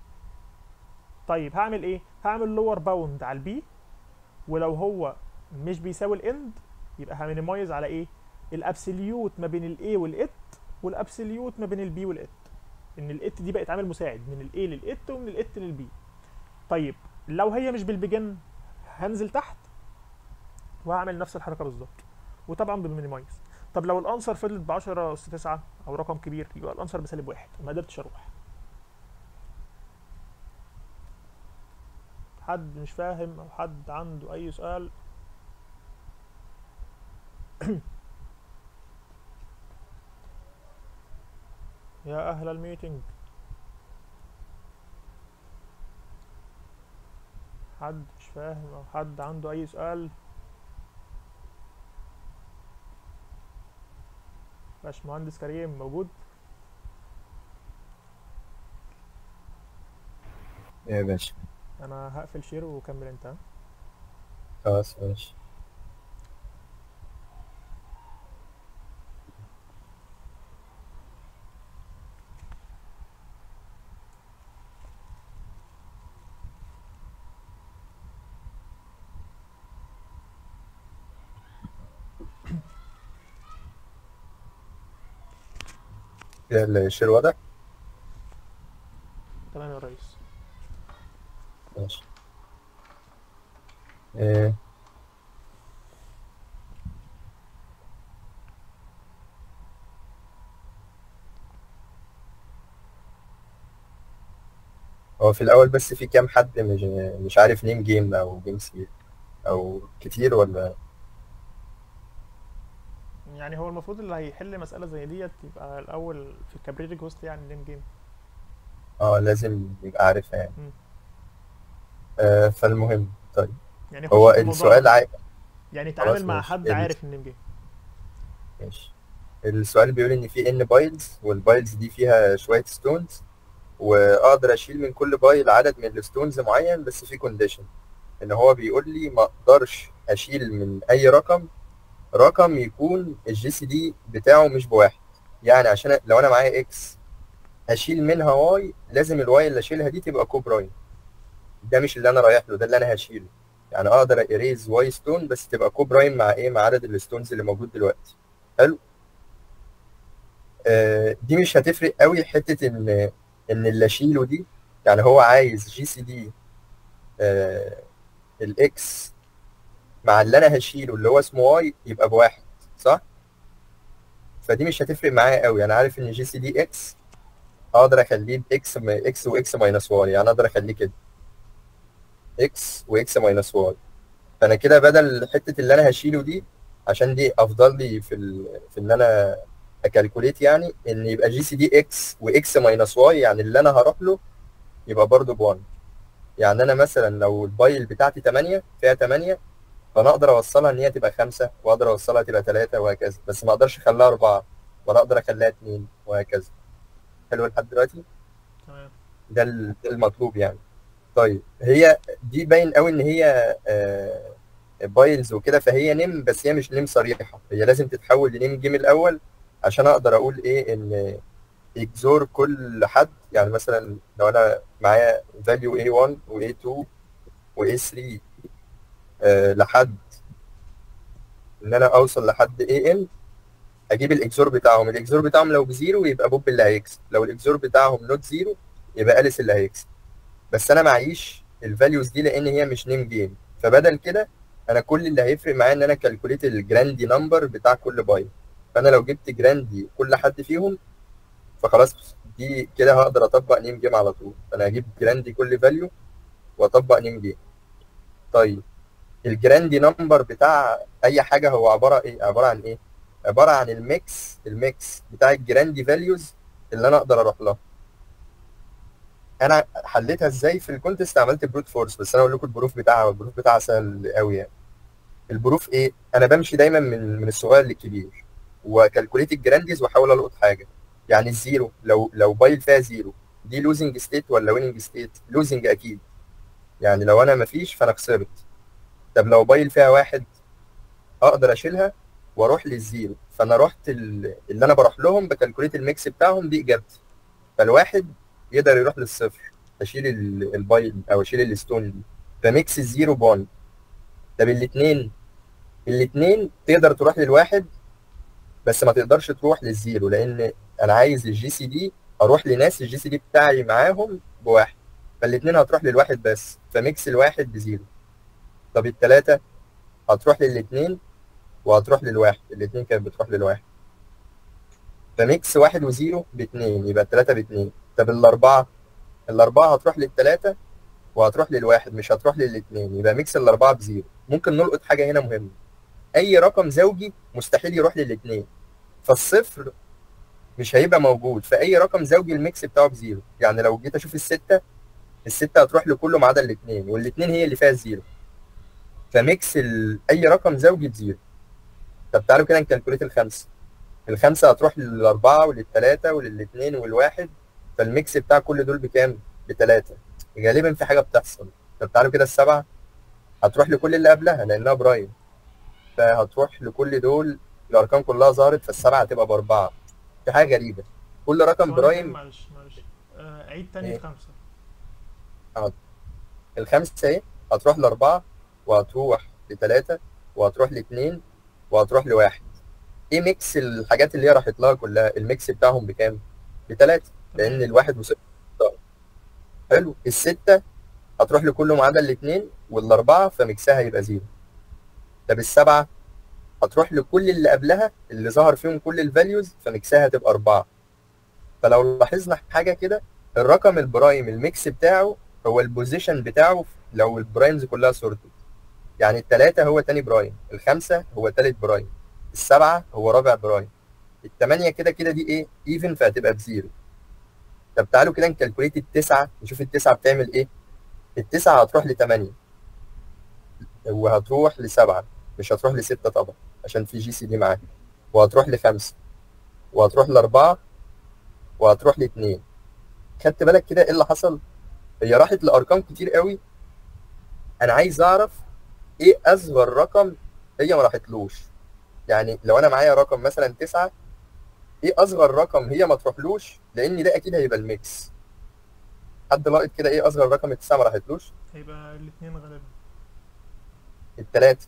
طيب هعمل ايه هعمل لور باوند على البي ولو هو مش بيساوي الاند يبقى همينيمايز على ايه الابسوليوت ما بين الاي والات والابسوليوت ما بين البي والات ان الات دي بقت عامل مساعد من الاي للات ومن الات للبي طيب لو هي مش بالبيجن هنزل تحت وهعمل نفس الحركه بالظبط وطبعا بالمينيمايز طب لو الانسر فضلت ب 10 اس 9 او رقم كبير يبقى الانسر بسالب واحد ما قدرتش اروح حد مش فاهم او حد عنده اي سؤال يا اهل الميتنج حد مش فاهم او حد عنده اي سؤال باشمهندس كريم موجود يا باشا انا هقفل شير وكمل انت ها؟ خلاص ماشي كده الشير واضح؟ تمام يا ريس ماشي إيه. هو في الأول بس في كام حد مش مش عارف نيم جيم أو جيم سي أو كتير ولا يعني هو المفروض اللي هيحل مسألة زي ديت يبقى الأول في الكابري ريكوست يعني نيم جيم اه لازم يبقى عارفها يعني مم. آه فالمهم طيب يعني خش هو في الموضوع السؤال ده. عاي... يعني خلاص تعامل مع ماشي. حد ال- عارف النيم جيم ماشي السؤال بيقول ان في ان بايلز والبايلز دي فيها شويه ستونز واقدر اشيل من كل بايل عدد من الستونز معين بس في كونديشن ان هو بيقول لي ما اقدرش اشيل من اي رقم رقم يكون الجي سي دي بتاعه مش بواحد يعني عشان لو انا معايا اكس اشيل منها واي لازم الواي اللي اشيلها دي تبقى كوبراين ده مش اللي انا رايح له ده اللي انا هشيله يعني اقدر اريز واي ستون بس تبقى كوبراين مع ايه مع عدد الستونز اللي موجود دلوقتي حلو آه، دي مش هتفرق قوي حته ان ان اللي اشيله دي يعني هو عايز جي سي دي الاكس مع اللي انا هشيله اللي هو اسمه واي يبقى بواحد صح فدي مش هتفرق معايا قوي انا عارف ان جي سي دي اكس اقدر اخليه باكس اكس واكس ماينس واي يعني اقدر اخليه كده اكس واكس ماينس واي فانا كده بدل حته اللي انا هشيله دي عشان دي افضل لي في ال... في ان انا اكالكوليت يعني ان يبقى جي سي دي اكس واكس ماينس واي يعني اللي انا هروح له يبقى برضه ب1 يعني انا مثلا لو البايل بتاعتي 8 فيها 8 فانا اقدر اوصلها ان هي تبقى 5 واقدر اوصلها تبقى 3 وهكذا بس ما اقدرش اخليها 4 ولا اقدر اخليها 2 وهكذا حلو لحد دلوقتي تمام ده ال- ده المطلوب يعني طيب هي دي باين قوي ان هي بايلز وكده فهي نيم بس هي مش نيم صريحه هي لازم تتحول لنيم جيم الاول عشان اقدر اقول ايه ان اكزور كل حد يعني مثلا لو انا معايا فاليو A1 و A2 و A3 آه لحد ان انا اوصل لحد AN اجيب الاكزور بتاعهم الاكزور بتاعهم لو بزيرو يبقى بوب اللي هيكسب لو الاكزور بتاعهم نوت زيرو يبقى اليس اللي هيكسب بس انا معيش الفاليوز دي لان هي مش نيم جيم فبدل كده انا كل اللي هيفرق معايا ان انا كالكوليت الجراندي نمبر بتاع كل باي فانا لو جبت جراندي كل حد فيهم فخلاص دي كده هقدر اطبق نيم جيم على طول انا هجيب جراندي كل فاليو واطبق نيم جيم طيب الجراندي نمبر بتاع اي حاجه هو عباره ايه عباره عن ايه عباره عن الميكس الميكس بتاع الجراندي فاليوز اللي انا اقدر اروح لها انا حليتها ازاي في الكونتست عملت بروت فورس بس انا اقول لكم البروف بتاعها البروف بتاعها سهل قوي يعني البروف ايه انا بمشي دايما من من الصغير للكبير وكالكوليت الجرانديز واحاول القط حاجه يعني الزيرو لو لو بايل فيها زيرو دي لوزنج ستيت ولا ويننج ستيت لوزنج اكيد يعني لو انا مفيش فانا خسرت طب لو بايل فيها واحد اقدر اشيلها واروح للزيرو فانا رحت ال- اللي انا بروح لهم بكالكوليت الميكس بتاعهم دي اجابتي فالواحد يقدر يروح للصفر اشيل ال- البايل او اشيل الستون دي فميكس الزيرو بون طب الاثنين الاثنين تقدر تروح للواحد بس ما تقدرش تروح للزيرو لان انا عايز الجي سي دي اروح لناس الجي سي دي بتاعي معاهم بواحد فالاثنين هتروح للواحد بس فميكس الواحد بزيرو طب الثلاثه هتروح للاثنين وهتروح للواحد الاثنين كانت بتروح للواحد فميكس واحد وزيرو باثنين يبقى الثلاثه باثنين طب الاربعه الاربعه هتروح للثلاثه وهتروح للواحد مش هتروح للاثنين يبقى ميكس الاربعه بزيرو ممكن نلقط حاجه هنا مهمه اي رقم زوجي مستحيل يروح للاثنين فالصفر مش هيبقى موجود فاي رقم زوجي الميكس بتاعه بزيرو يعني لو جيت اشوف السته السته هتروح لكله ما عدا الاثنين والاثنين هي اللي فيها الزيرو فميكس ال... اي رقم زوجي بزيرو طب تعالوا كده نكالكوليت الخمسه الخمسه هتروح للاربعه وللثلاثه وللاثنين والواحد فالميكس بتاع كل دول بكام؟ بثلاثه غالبا في حاجه بتحصل طب تعالوا كده السبعه هتروح لكل اللي قبلها لانها برايم فهتروح لكل دول الارقام كلها ظهرت فالسبعه هتبقى باربعه في حاجه غريبه كل رقم ثواني كده، برايم معلش معلش آه، عيد تاني إيه؟ الخمسة الخمسه اهي هتروح لاربعه وهتروح لثلاثه وهتروح لاثنين وهتروح لواحد ايه ميكس الحاجات اللي هي راحت لها كلها الميكس بتاعهم بكام؟ بثلاثه لان تمام. الواحد وصفر حلو السته هتروح لكله ما عدا الاثنين والاربعه فميكسها يبقى زيرو طب السبعه هتروح لكل اللي قبلها اللي ظهر فيهم كل الفاليوز فميكسها هتبقى اربعه فلو لاحظنا حاجه كده الرقم البرايم الميكس بتاعه هو البوزيشن بتاعه لو البرايمز كلها سورتد يعني الثلاثه هو تاني برايم الخمسه هو تالت برايم السبعه هو رابع برايم الثمانيه كده كده دي ايه ايفن فهتبقى بزيرو طب تعالوا كده نكالكوليت التسعه نشوف التسعه بتعمل ايه التسعه هتروح لثمانيه وهتروح لسبعه مش هتروح لسته طبعا عشان في جي سي دي معاها وهتروح لخمسه وهتروح لاربعه وهتروح لاثنين خدت بالك كده ايه اللي حصل؟ هي راحت لارقام كتير قوي انا عايز اعرف ايه اصغر رقم هي ما راحتلوش يعني لو انا معايا رقم مثلا تسعة ايه اصغر رقم هي ما تروحلوش لان ده اكيد هيبقى الميكس حد لاقط كده ايه اصغر رقم التسعة ما راحتلوش هيبقى الاثنين غالبا التلاتة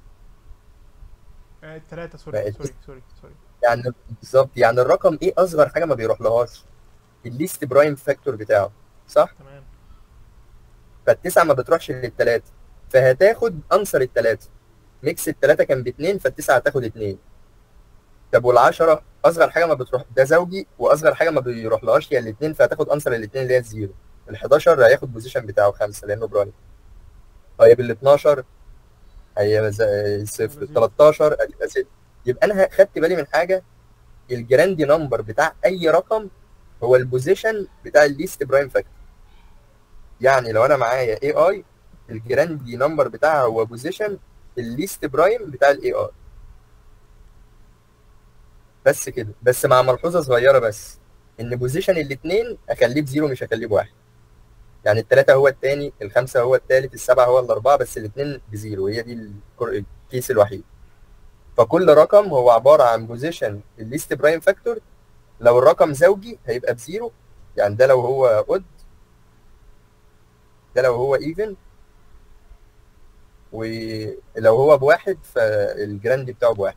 آه، التلاتة سوري بقت- سوري سوري سوري يعني بالظبط يعني الرقم ايه اصغر حاجه ما بيروح لهاش الليست برايم فاكتور بتاعه صح تمام فالتسعه ما بتروحش للثلاثه فهتاخد انصر الثلاثه ميكس الثلاثه كان باثنين فالتسعه هتاخد اثنين طب والعشرة اصغر حاجه ما بتروح ده زوجي واصغر حاجه ما بيروحلهاش هي الاثنين فهتاخد انصر الاثنين اللي هي الزيرو ال 11 هياخد بوزيشن بتاعه خمسه لانه برايم طيب ال 12 هي ز- صفر 13 هتبقى ست يبقى انا خدت بالي من حاجه الجراندي نمبر بتاع اي رقم هو البوزيشن بتاع الليست برايم فاكتور يعني لو انا معايا اي اي الجراندي نمبر بتاعها هو بوزيشن الليست برايم بتاع الاي اي بس كده بس مع ملحوظه صغيره بس ان بوزيشن الاثنين اخليه بزيرو مش اخليه بواحد يعني الثلاثه هو الثاني الخمسه هو الثالث السبعه هو الاربعه بس الاثنين بزيرو هي دي الكر- الكيس الوحيد فكل رقم هو عباره عن بوزيشن الليست برايم فاكتور لو الرقم زوجي هيبقى بزيرو يعني ده لو هو اود ده لو هو ايفن ولو هو بواحد فالجراند بتاعه بواحد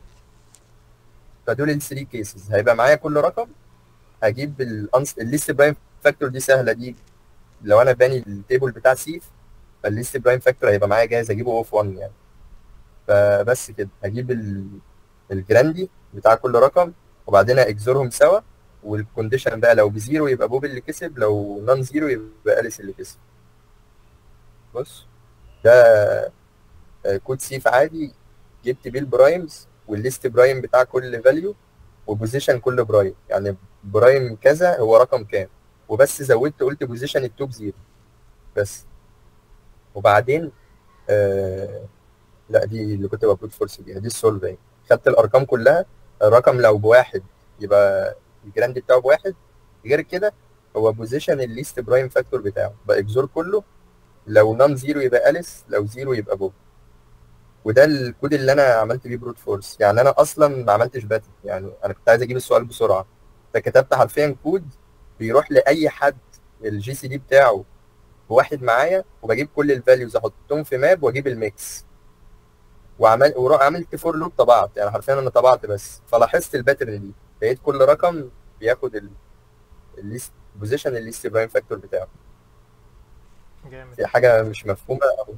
فدول الثري كيسز هيبقى معايا كل رقم هجيب الأنس... الليست برايم فاكتور دي سهله دي لو انا باني التيبل بتاع سيف فالليست برايم فاكتور هيبقى معايا جاهز اجيبه اوف 1 يعني فبس كده هجيب ال... الجراندي بتاع كل رقم وبعدين اجزرهم سوا والكونديشن بقى لو بزيرو يبقى بوب اللي كسب لو نون زيرو يبقى اليس اللي كسب بص ده آه، كود سيف عادي جبت بيه البرايمز والليست برايم بتاع كل فاليو وبوزيشن كل برايم يعني برايم كذا هو رقم كام وبس زودت قلت بوزيشن التوب زيرو بس وبعدين آه لا دي اللي كنت ببروت فورس بيها دي السولف اهي خدت الارقام كلها الرقم لو بواحد يبقى الجراند بتاعه بواحد غير كده هو بوزيشن الليست برايم فاكتور بتاعه بقى اكزور كله لو نون زيرو يبقى اليس لو زيرو يبقى بوب وده الكود اللي انا عملت بيه بروت فورس يعني انا اصلا ما عملتش باتل يعني انا كنت عايز اجيب السؤال بسرعه فكتبت حرفيا كود بيروح لاي حد الجي سي دي بتاعه بواحد معايا وبجيب كل الفاليوز احطهم في ماب واجيب الميكس وعمل وعملت فور لوب طبعت يعني حرفيا انا طبعت بس فلاحظت الباترن دي لقيت كل رقم بياخد ال- الليست بوزيشن الليست برايم فاكتور بتاعه جامد دي حاجه مش مفهومه أوي.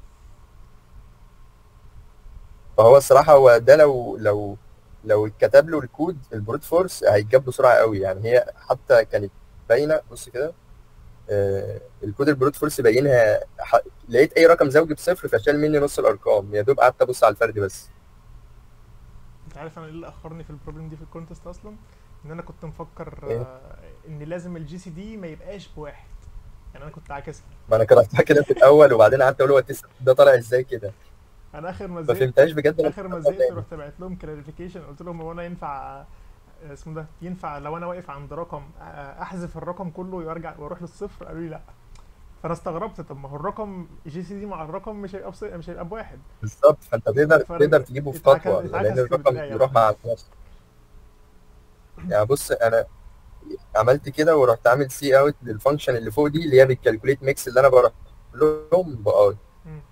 فهو الصراحه هو ده لو لو لو اتكتب له الكود البروت فورس هيتجاب بسرعه قوي يعني هي حتى كانت باينه بص كده آه الكود البروت فورس باينها ح... لقيت اي رقم زوجي بصفر فشال مني نص الارقام يا دوب قعدت ابص على الفرد بس انت عارف انا ايه اللي اخرني في البروبلم دي في الكونتست اصلا ان انا كنت مفكر إيه؟ آه، ان لازم الجي سي دي ما يبقاش بواحد يعني انا كنت عاكسها ما انا كرهتها كده في الاول وبعدين قعدت اقول هو التس- ده طالع ازاي كده انا اخر ما ما زهقت فهمتهاش بجد اخر ما لما زهقت تاني. رحت بعت لهم كلاريفيكيشن قلت لهم هو انا ينفع آه، اسمه ده ينفع لو انا واقف عند رقم آه، احذف الرقم كله وارجع واروح للصفر قالوا لي لا فانا استغربت طب ما هو الرقم جي سي دي مع الرقم مش هيبقى بص- مش هيبقى بواحد بالظبط فانت تقدر فرق- تقدر تجيبه في اتعكس- خطوه لان اتعكس في الرقم البداية يروح بقى. مع نفسه يعني بص انا عملت كده ورحت عامل سي اوت للفانكشن اللي فوق دي اللي هي بالكالكوليت ميكس اللي انا بروح لهم باي مم.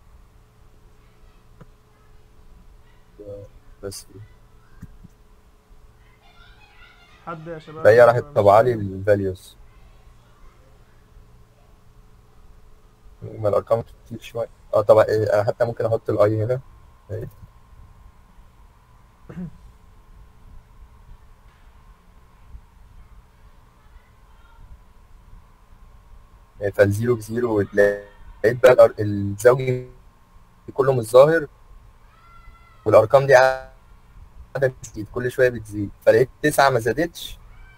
بس كده. حد يا شباب فهي راحت مش طبعا لي فاهم؟ الفاليوز ما الارقام كتير شويه اه طبعا إيه، انا حتى ممكن احط الاي هنا إيه. إيه، فالزيرو بزيرو لقيت بقى الأر- الزوجي كله مش ظاهر والارقام دي قاعده بتزيد كل شويه بتزيد فلقيت تسعه ما زادتش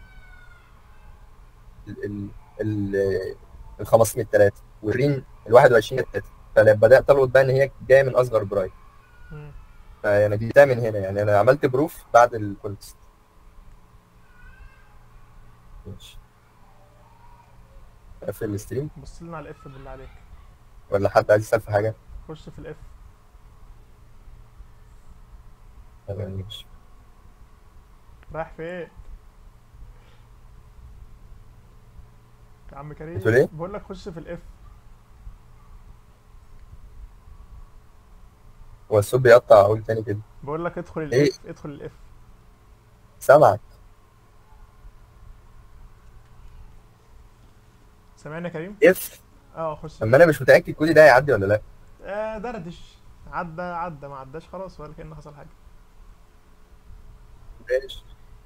ال ال ال ال 15 3 والرين ال 21 3 فبدات القط بقى ان هي جايه من اصغر برايم مم. فانا جبتها من هنا يعني انا عملت بروف بعد الكونتست ماشي اقفل الستريم بص لنا على الاف بالله عليك ولا حد عايز يسال في حاجه خش في الاف تمام ماشي رايح فين يا عم كريم بتقول إيه؟ بقول لك خش في الاف هو الصوت بيقطع اقول تاني كده بقول لك ادخل إيه؟ الاف ادخل الاف سامعك سامعني يا كريم اف اه خش اما انا مش متاكد كودي ده هيعدي ولا لا آه دردش عدى عدى ما عداش خلاص ولا كأن حصل حاجه ماشي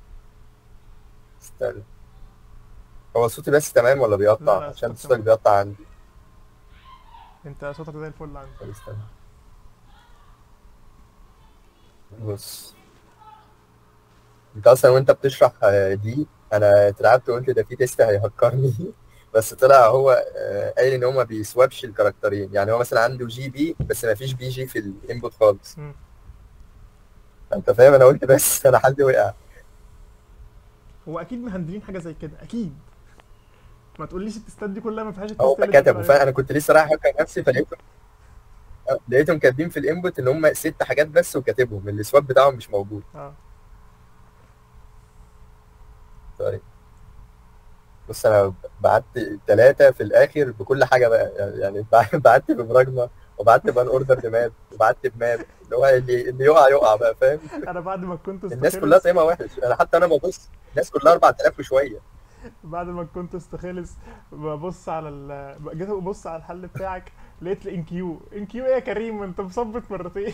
استنى هو صوتي بس تمام ولا لا، بيقطع لا، عشان صوتك صوتك تمام. بيقطع عندي انت صوتك زي الفل عندي طب استنى بص انت اصلا وانت بتشرح آه، دي انا اترعبت وقلت ده في تيست هيهكرني بس طلع هو آه، قايل ان هو ما بيسوابش الكاركترين يعني هو مثلا عنده جي بي بس ما فيش بي جي في الانبوت خالص مم. انت فاهم انا قلت بس انا حد وقع هو اكيد مهندلين حاجه زي كده اكيد ما تقوليش التستات دي كلها ما فيهاش التست هو اللي انت كتبوا بتقول فانا عليه. كنت لسه رايح اهكر نفسي فلقيتهم آه، لقيتهم كاتبين في الانبوت ان هم ست حاجات بس وكاتبهم السواب بتاعهم مش موجود اه طيب بص انا بعت ثلاثة في الاخر بكل حاجة بقى يعني بعت ببراجما وبعت بان اوردر بماب وبعت بماب اللي هو اللي اللي يقع يقع بقى فاهم انا بعد ما كنت الناس استخلص كلها طيبة وحش انا حتى انا ببص الناس كلها 4000 وشوية بعد ما كنت استخلص ببص على ال جيت ابص على الحل بتاعك لقيت ان كيو ان كيو ايه يا كريم انت مثبت مرتين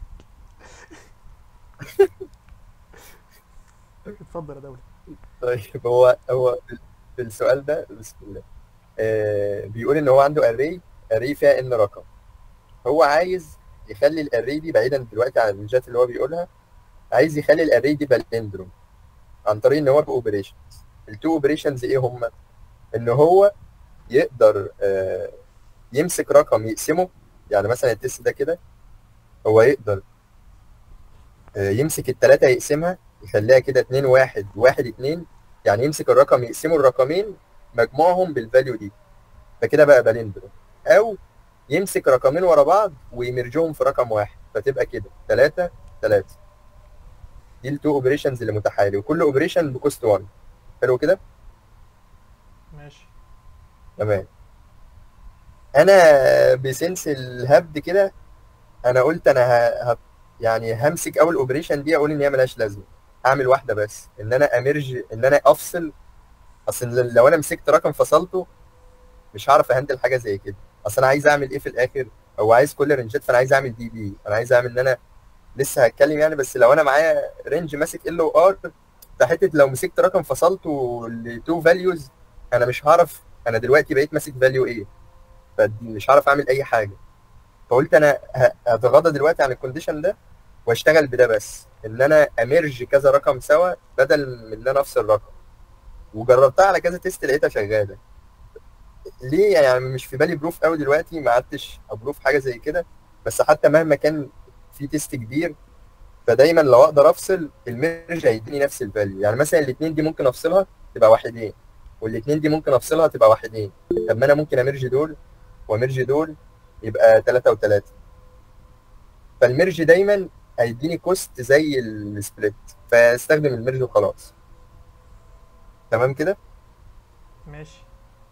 اتفضل يا دولي طيب هو هو في- في السؤال ده بسم الله آه بيقول ان هو عنده اري اري فيها ان رقم هو عايز يخلي الاري دي بعيدا دلوقتي عن الرينجات اللي هو بيقولها عايز يخلي الاري دي بالندروم عن طريق ان هو باوبريشنز التو اوبريشنز ايه هم ان هو يقدر آه يمسك رقم يقسمه يعني مثلا التست ده كده هو يقدر آه يمسك الثلاثه يقسمها يخليها كده 2 1 1 2 يعني يمسك الرقم يقسمه الرقمين مجموعهم بالفاليو دي فكده بقى بالندروم او يمسك رقمين ورا بعض ويمرجهم في رقم واحد فتبقى كده 3 3 دي التو اوبريشنز اللي متاحه لي وكل اوبريشن بكوست 1 حلو كده ماشي تمام انا بسنس الهبد كده انا قلت انا ه... ه... يعني همسك اول اوبريشن دي اقول ان هي ملهاش لازمه اعمل واحده بس ان انا امرج ان انا افصل اصل لو انا مسكت رقم فصلته مش هعرف اهندل حاجه زي كده اصل انا عايز اعمل ايه في الاخر او عايز كل رينجات فانا عايز اعمل دي بي انا عايز اعمل ان انا لسه هتكلم يعني بس لو انا معايا رينج ماسك ال او ار فحته لو مسكت رقم فصلته لتو فاليوز انا مش هعرف انا دلوقتي بقيت ماسك فاليو ايه فمش هعرف اعمل اي حاجه فقلت انا ه- هتغاضى دلوقتي عن الكونديشن ده واشتغل بده بس ان انا امرج كذا رقم سوا بدل من ان انا افصل رقم وجربتها على كذا تيست لقيتها شغاله ليه يعني مش في بالي بروف قوي دلوقتي ما قعدتش ابروف حاجه زي كده بس حتى مهما كان في تيست كبير فدايما لو اقدر افصل الميرج هيديني نفس الفاليو يعني مثلا الاثنين دي ممكن افصلها تبقى واحدين والاثنين دي ممكن افصلها تبقى واحدين طب ما انا ممكن امرج دول وامرج دول يبقى ثلاثة وثلاثة فالميرج دايما هيديني كوست زي السبليت فاستخدم الميرج وخلاص تمام كده ماشي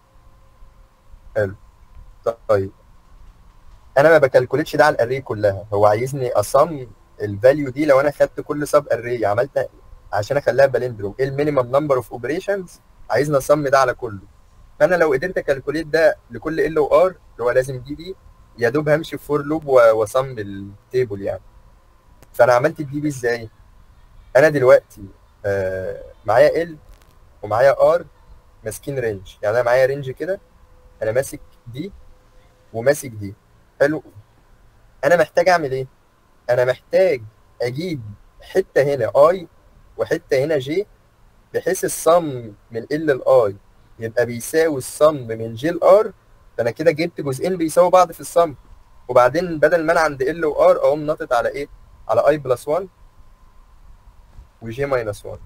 طيب انا ما بكالكوليتش ده على الاري كلها هو عايزني اصم الفاليو دي لو انا خدت كل سب اري عملت عشان اخليها بالندروم ايه المينيمم نمبر اوف اوبريشنز عايزني اصم ده على كله فانا لو قدرت اكالكوليت ده لكل ال او ار اللي هو لازم دي بي يا دوب همشي في فور لوب واصم التيبل يعني فانا عملت الدي بي ازاي انا دلوقتي آه معايا ال ومعايا ار ماسكين رينج يعني انا معايا رينج كده انا ماسك دي وماسك دي حلو انا محتاج اعمل ايه انا محتاج اجيب حته هنا اي وحته هنا جي بحيث الصم من ال الاي يبقى بيساوي الصم من جي الار فانا كده جبت جزئين بيساووا بعض في الصم وبعدين بدل ما انا عند ال وار اقوم ناطط على ايه على اي بلس 1 وجي ماينس 1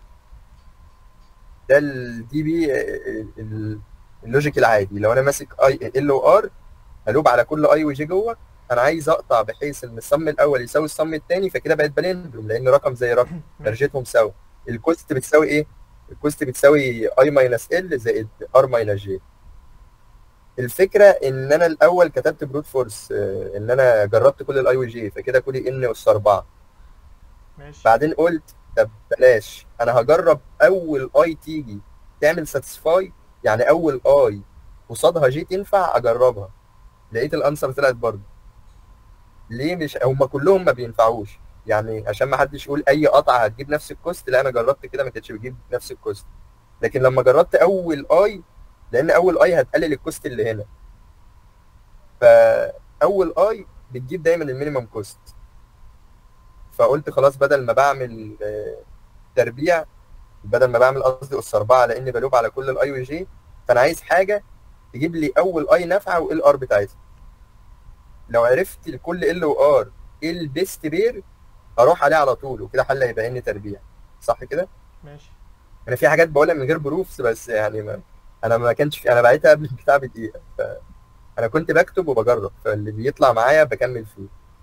ده الدي بي اللوجيك العادي لو انا ماسك اي ال وار هلوب على كل اي وجي جوه انا عايز اقطع بحيث ان الصم الاول يساوي الصم الثاني فكده بقت بالندروم لان رقم زي رقم درجتهم سوا الكوست بتساوي ايه الكوست بتساوي اي ماينس ال زائد ار ماينس جي الفكره ان انا الاول كتبت بروت فورس آه، ان انا جربت كل الاي وجي فكده كل ان اس 4 ماشي بعدين قلت طب بلاش انا هجرب اول اي تيجي تعمل ساتسفاي يعني اول اي قصادها جي تنفع اجربها لقيت الانسر طلعت برضه ليه مش هم كلهم ما بينفعوش يعني عشان ما حدش يقول اي قطعه هتجيب نفس الكوست لا انا جربت كده ما كانتش بتجيب نفس الكوست لكن لما جربت اول اي لان اول اي هتقلل الكوست اللي هنا فاول اي بتجيب دايما المينيمم كوست فقلت خلاص بدل ما بعمل آه، تربيع بدل ما بعمل قصدي اس 4 لاني بلوب على كل الاي وجي فانا عايز حاجه تجيب لي اول اي نافعه وال ار بتاعتها لو عرفت لكل ال وار ايه البيست بير هروح عليه على طول وكده حل هيبقى ان تربيع صح كده ماشي انا في حاجات بقولها من غير بروفس بس يعني ما انا ما كانش في انا بعتها قبل البتاع بدقيقه فانا كنت بكتب وبجرب فاللي بيطلع معايا بكمل فيه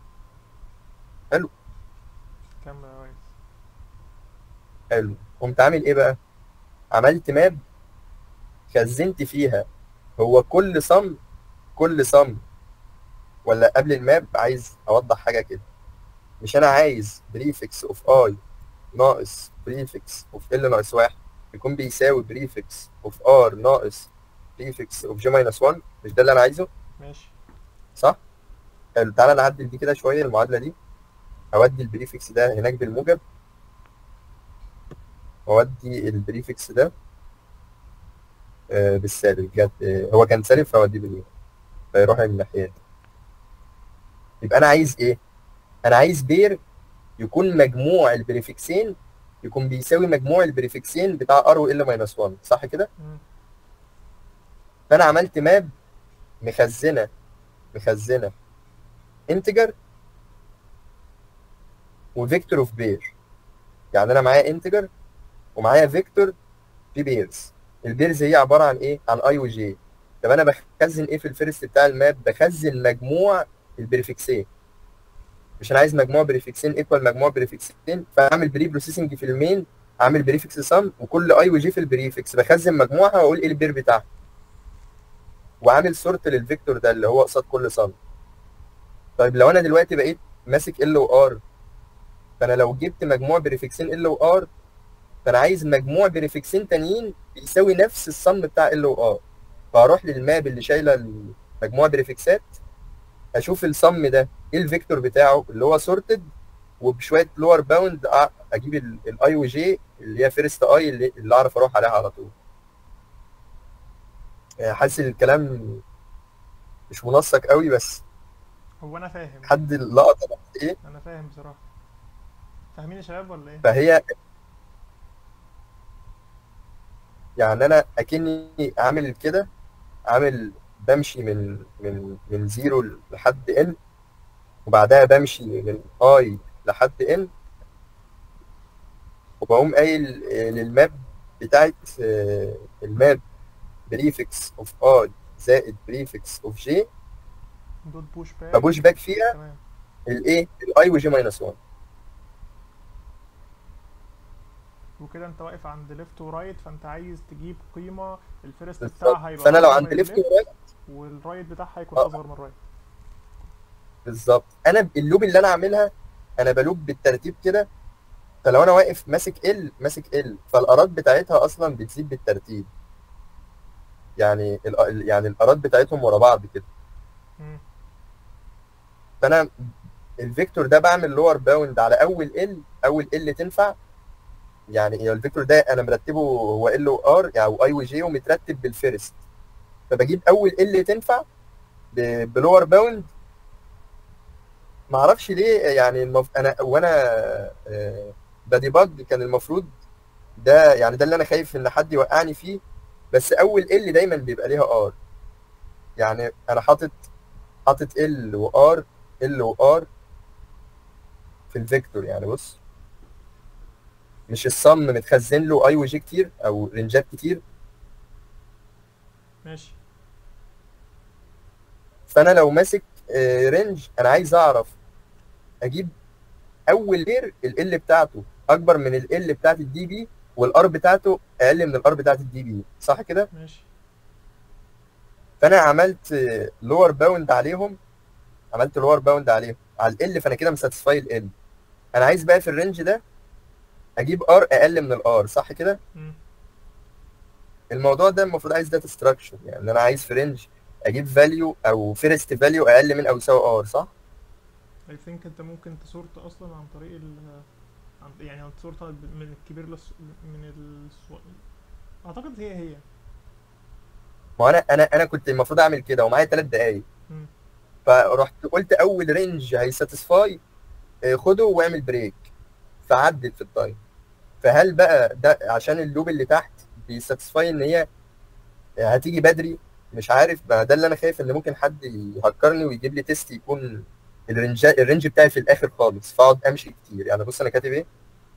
كمل يا ريس حلو قمت عامل ايه بقى عملت ماب خزنت فيها هو كل صم كل صم ولا قبل الماب عايز اوضح حاجه كده مش انا عايز بريفكس اوف اي ناقص بريفكس اوف ال ناقص واحد يكون بيساوي بريفكس اوف ار ناقص بريفكس اوف جي ماينس 1 مش ده اللي انا عايزه ماشي صح؟ حلو تعالى نعدل دي كده شويه المعادله دي اودي البريفكس ده هناك بالموجب واودي البريفكس ده آه، بالسالب جت آه، هو كان سالب فاوديه بالموجب فيروح من الناحيه دي يبقى انا عايز ايه؟ انا عايز بير يكون مجموع البريفكسين يكون بيساوي مجموع البريفكسين بتاع ار و ال ماينس 1 صح كده؟ مم. فانا عملت ماب مخزنه مخزنه انتجر وفيكتور اوف بير يعني انا معايا انتجر ومعايا فيكتور في بيرز البيرز هي عباره عن ايه عن اي وجي طب انا بخزن ايه في الفيرست بتاع الماب بخزن مجموع البريفكسين مش انا عايز مجموع بريفكسين ايكوال مجموع بريفكسين فاعمل بري بروسيسنج في المين اعمل بريفكس سم وكل اي وجي في البريفكس بخزن مجموعها واقول ايه البير بتاعها وعامل سورت للفيكتور ده اللي هو قصاد كل صم طيب لو انا دلوقتي بقيت ماسك ال وار فانا لو جبت مجموع بريفكسين ال وار فانا عايز مجموع بريفكسين تانيين بيساوي نفس الصم بتاع ال وار فهروح للماب اللي شايله مجموع بريفكسات اشوف الصم ده ايه الفيكتور بتاعه اللي هو سورتد وبشويه لور باوند اجيب الاي وجي اللي هي فيرست اي اللي, اللي اعرف اروح عليها على طول يعني حاسس إن الكلام مش منسق قوي بس هو انا فاهم حد لقط بس ايه انا فاهم بصراحه فاهمين يا شباب ولا ايه فهي يعني انا اكني عامل كده عامل بمشي من من من زيرو لحد ان وبعدها بمشي من اي لحد ان وبقوم قايل آه، للماب بتاعت آه، الماب بريفكس اوف اي زائد بريفكس اوف جي دوت بوش باك ببوش باك فيها تمام الايه الاي وجي ماينس 1 وكده انت واقف عند ليفت ورايت فانت عايز تجيب قيمه الفيرست بالظبط. بتاعها هيبقى فانا لو أكبر عند من ليفت الليفت، ورايت والرايت بتاعها هيكون آه. اصغر من الرايت بالظبط انا اللوب اللي انا عاملها انا بلوب بالترتيب كده فلو انا واقف ماسك ال ماسك ال فالارات بتاعتها اصلا بتزيد بالترتيب يعني ال يعني الارات بتاعتهم ورا بعض كده مم. فانا الفيكتور ده بعمل لور باوند على اول ال اول ال تنفع يعني الفيكتور ده انا مرتبه هو ال وار او اي وجي ومترتب بالفيرست فبجيب اول ال تنفع ب- بلور باوند ما اعرفش ليه يعني المف... انا وانا آه، بديبج كان المفروض ده يعني ده اللي انا خايف ان حد يوقعني فيه بس اول ال دايما بيبقى ليها ار يعني انا حاطط حاطط ال وار ال وار في الفيكتور يعني بص مش الصم متخزن له اي وجي كتير او رنجات كتير ماشي فانا لو ماسك آه، رينج انا عايز اعرف اجيب اول لير ال بتاعته اكبر من ال بتاعت الدي بي والار بتاعته اقل من الار بتاعت الدي بي صح كده ماشي فانا عملت لور باوند عليهم عملت لور باوند عليهم على ال فانا كده مساتسفاي ال انا عايز بقى في الرينج ده اجيب ار اقل من الار صح كده مم. الموضوع ده المفروض عايز داتا ستراكشر يعني ان انا عايز في رينج اجيب فاليو او فيرست فاليو اقل من او يساوي ار صح اي ثينك انت ممكن تسورت اصلا عن طريق ال عن يعني تسورت من الكبير للص... من الصغير اعتقد هي هي ما انا انا انا كنت المفروض اعمل كده ومعايا ثلاث دقايق مم. فرحت قلت اول رينج هيساتسفاي خده واعمل بريك فعدت في التايم فهل بقى ده عشان اللوب اللي تحت بيساتسفاي ان هي هتيجي بدري مش عارف بقى ده اللي انا خايف ان ممكن حد يهكرني ويجيب لي تيست يكون الرينج الرينج بتاعي في الاخر خالص فاقعد امشي كتير يعني بص انا كاتب ايه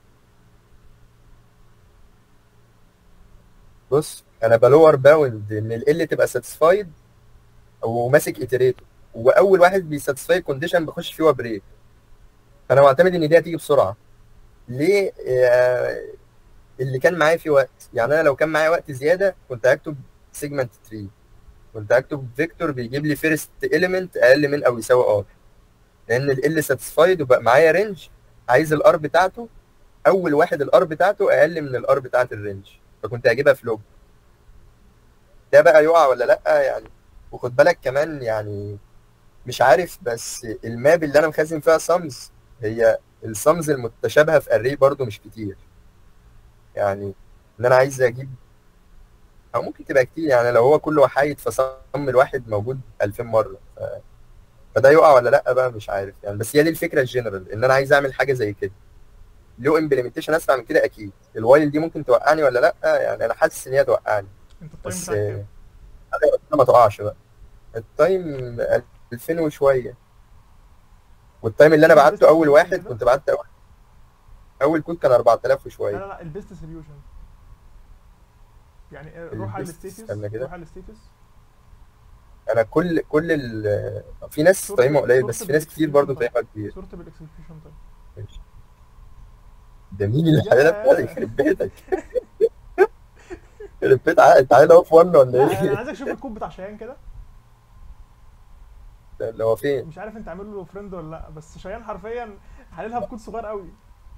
بص انا بلور باوند ان ال تبقى ساتسفايد وماسك اتريتور واول واحد بيساتسفاي كونديشن بخش فيه هو بريك فانا معتمد ان دي هتيجي بسرعه ليه آه، اللي كان معايا فيه وقت يعني انا لو كان معايا وقت زياده كنت هكتب سيجمنت 3 كنت هكتب فيكتور بيجيب لي فيرست اليمنت اقل من او يساوي ار لان ال ساتسفايد وبقى معايا رينج عايز الار بتاعته اول واحد الار بتاعته اقل من الار بتاعت الرينج فكنت هجيبها في لوب ده بقى يقع ولا لا يعني وخد بالك كمان يعني مش عارف بس الماب اللي انا مخزن فيها سمز هي السمز المتشابهه في اري برضو مش كتير يعني ان انا عايز اجيب او ممكن تبقى كتير يعني لو هو كل وحيد فصم الواحد موجود 2000 مره ف... فده يقع ولا لا بقى مش عارف يعني بس هي دي الفكره الجنرال ان انا عايز اعمل حاجه زي كده له امبلمنتيشن اسرع من كده اكيد الوايل دي ممكن توقعني ولا لا يعني انا حاسس ان هي توقعني انت التايم بس بتاعك كام؟ آه، ما تقعش بقى التايم 2000 وشويه والتايم اللي انا بس بعته اول كده؟ واحد كنت بعت اول اول كود كان 4000 لا وشويه لا لا البيست سوليوشن يعني آه، روح على البيست، الستيتس استنى كده. روح على الستيتس انا كل كل ال في ناس صورة- تايمه قليل صورة بس في ناس كتير برضه بالإكسكيوشن تايمها كبير صورة بالاكسكيوشن طيب ماشي. ده مين اللي حلال يا- بتاعي يخرب بيتك يخرب بيت عقل تعالى اقف ون ولا لا انا ايه عايزك تشوف الكود بتاع شيان كده ده اللي هو فين مش عارف انت عامل له فريند ولا لا بس شيان حرفيا حللها بكود صغير قوي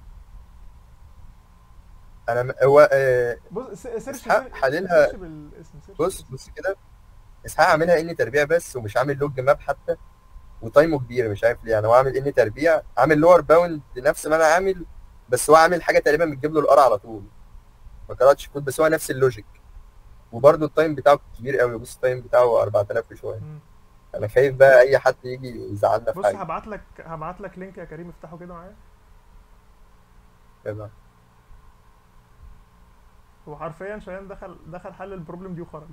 انا م- هو آه، بص س- سيرش إسحاق سيرش- حللها- سيرش بالاسم سيرش بص بالاسم. بص كده اسحاق عاملها اني تربيع بس ومش عامل لوج ماب حتى وتايمه كبير مش عارف ليه يعني هو عامل اني تربيع عامل لور باوند نفس ما انا عامل بس هو عامل حاجه تقريبا بتجيب له الار على طول ما قراتش كود بس هو نفس اللوجيك وبرده التايم بتاعه كبير قوي بص التايم بتاعه 4000 وشويه مم. انا خايف بقى اي حد يجي يزعلنا في بص حاجه هبعت لك هبعت لك لينك يا كريم افتحه كده معايا كده. هو حرفيا شيان دخل دخل حل البروبلم دي وخرج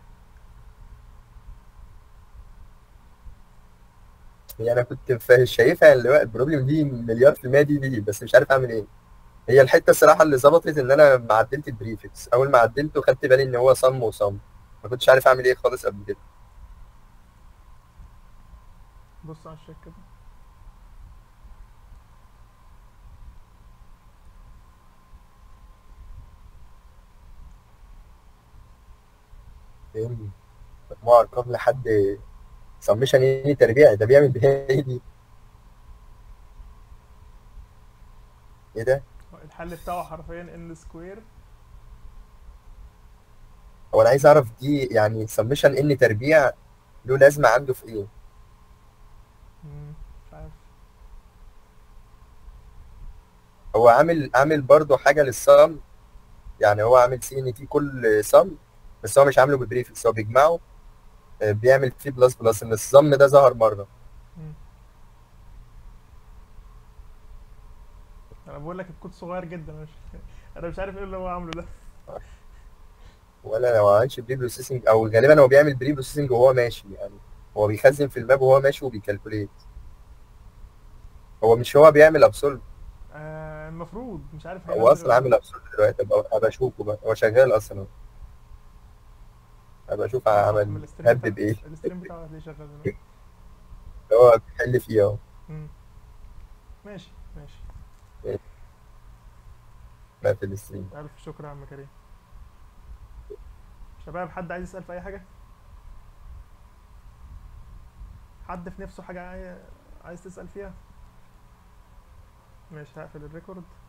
هي انا كنت فا- شايفها اللي هو البروبلم دي مليار في المية دي دي بس مش عارف اعمل ايه هي الحته الصراحه اللي ظبطت ان انا ما عدلت البريفكس اول ما عدلته خدت بالي ان هو صم وصم ما كنتش عارف اعمل ايه خالص قبل كده بص على الشيك كده فاهم مجموعه ارقام لحد سمشن ايه تربيع ده بيعمل بيها ايه دي ايه ده الحل بتاعه حرفيا ان سكوير هو انا عايز اعرف دي يعني سمشن ان تربيع له لازمه عنده في ايه مش عارف هو عامل عامل برضه حاجه للصم يعني هو عامل سي ان تي كل صم بس هو مش عامله ببريفكس هو بيجمعه آه، بيعمل فيه بلس بلس ان الصم ده ظهر مره مم. انا بقول لك الكود صغير جدا مش انا مش عارف ايه اللي هو عامله ده ولا لو ما عملش بري بروسيسنج او غالبا هو بيعمل بري بروسيسنج وهو ماشي يعني هو بيخزن في الماب وهو ماشي وبيكالكوليت هو مش هو بيعمل ابسولف آه المفروض مش عارف هو هينزل اصلا ولا عامل لا. ابسولف دلوقتي ابقى أبقى اشوفه بقى هو شغال اصلا اهو. ابقى اشوف من عمل الستريم هب بتاع- بايه الستريم بتاعه هتلاقيه شغال دلوقتي. هو بيحل فيه اهو مم. ماشي ماشي بقى في الستريم الف شكر يا عم كريم شباب حد عايز يسأل في اي حاجة حد في نفسه حاجة عاي- عايز تسأل فيها ماشي هقفل الريكورد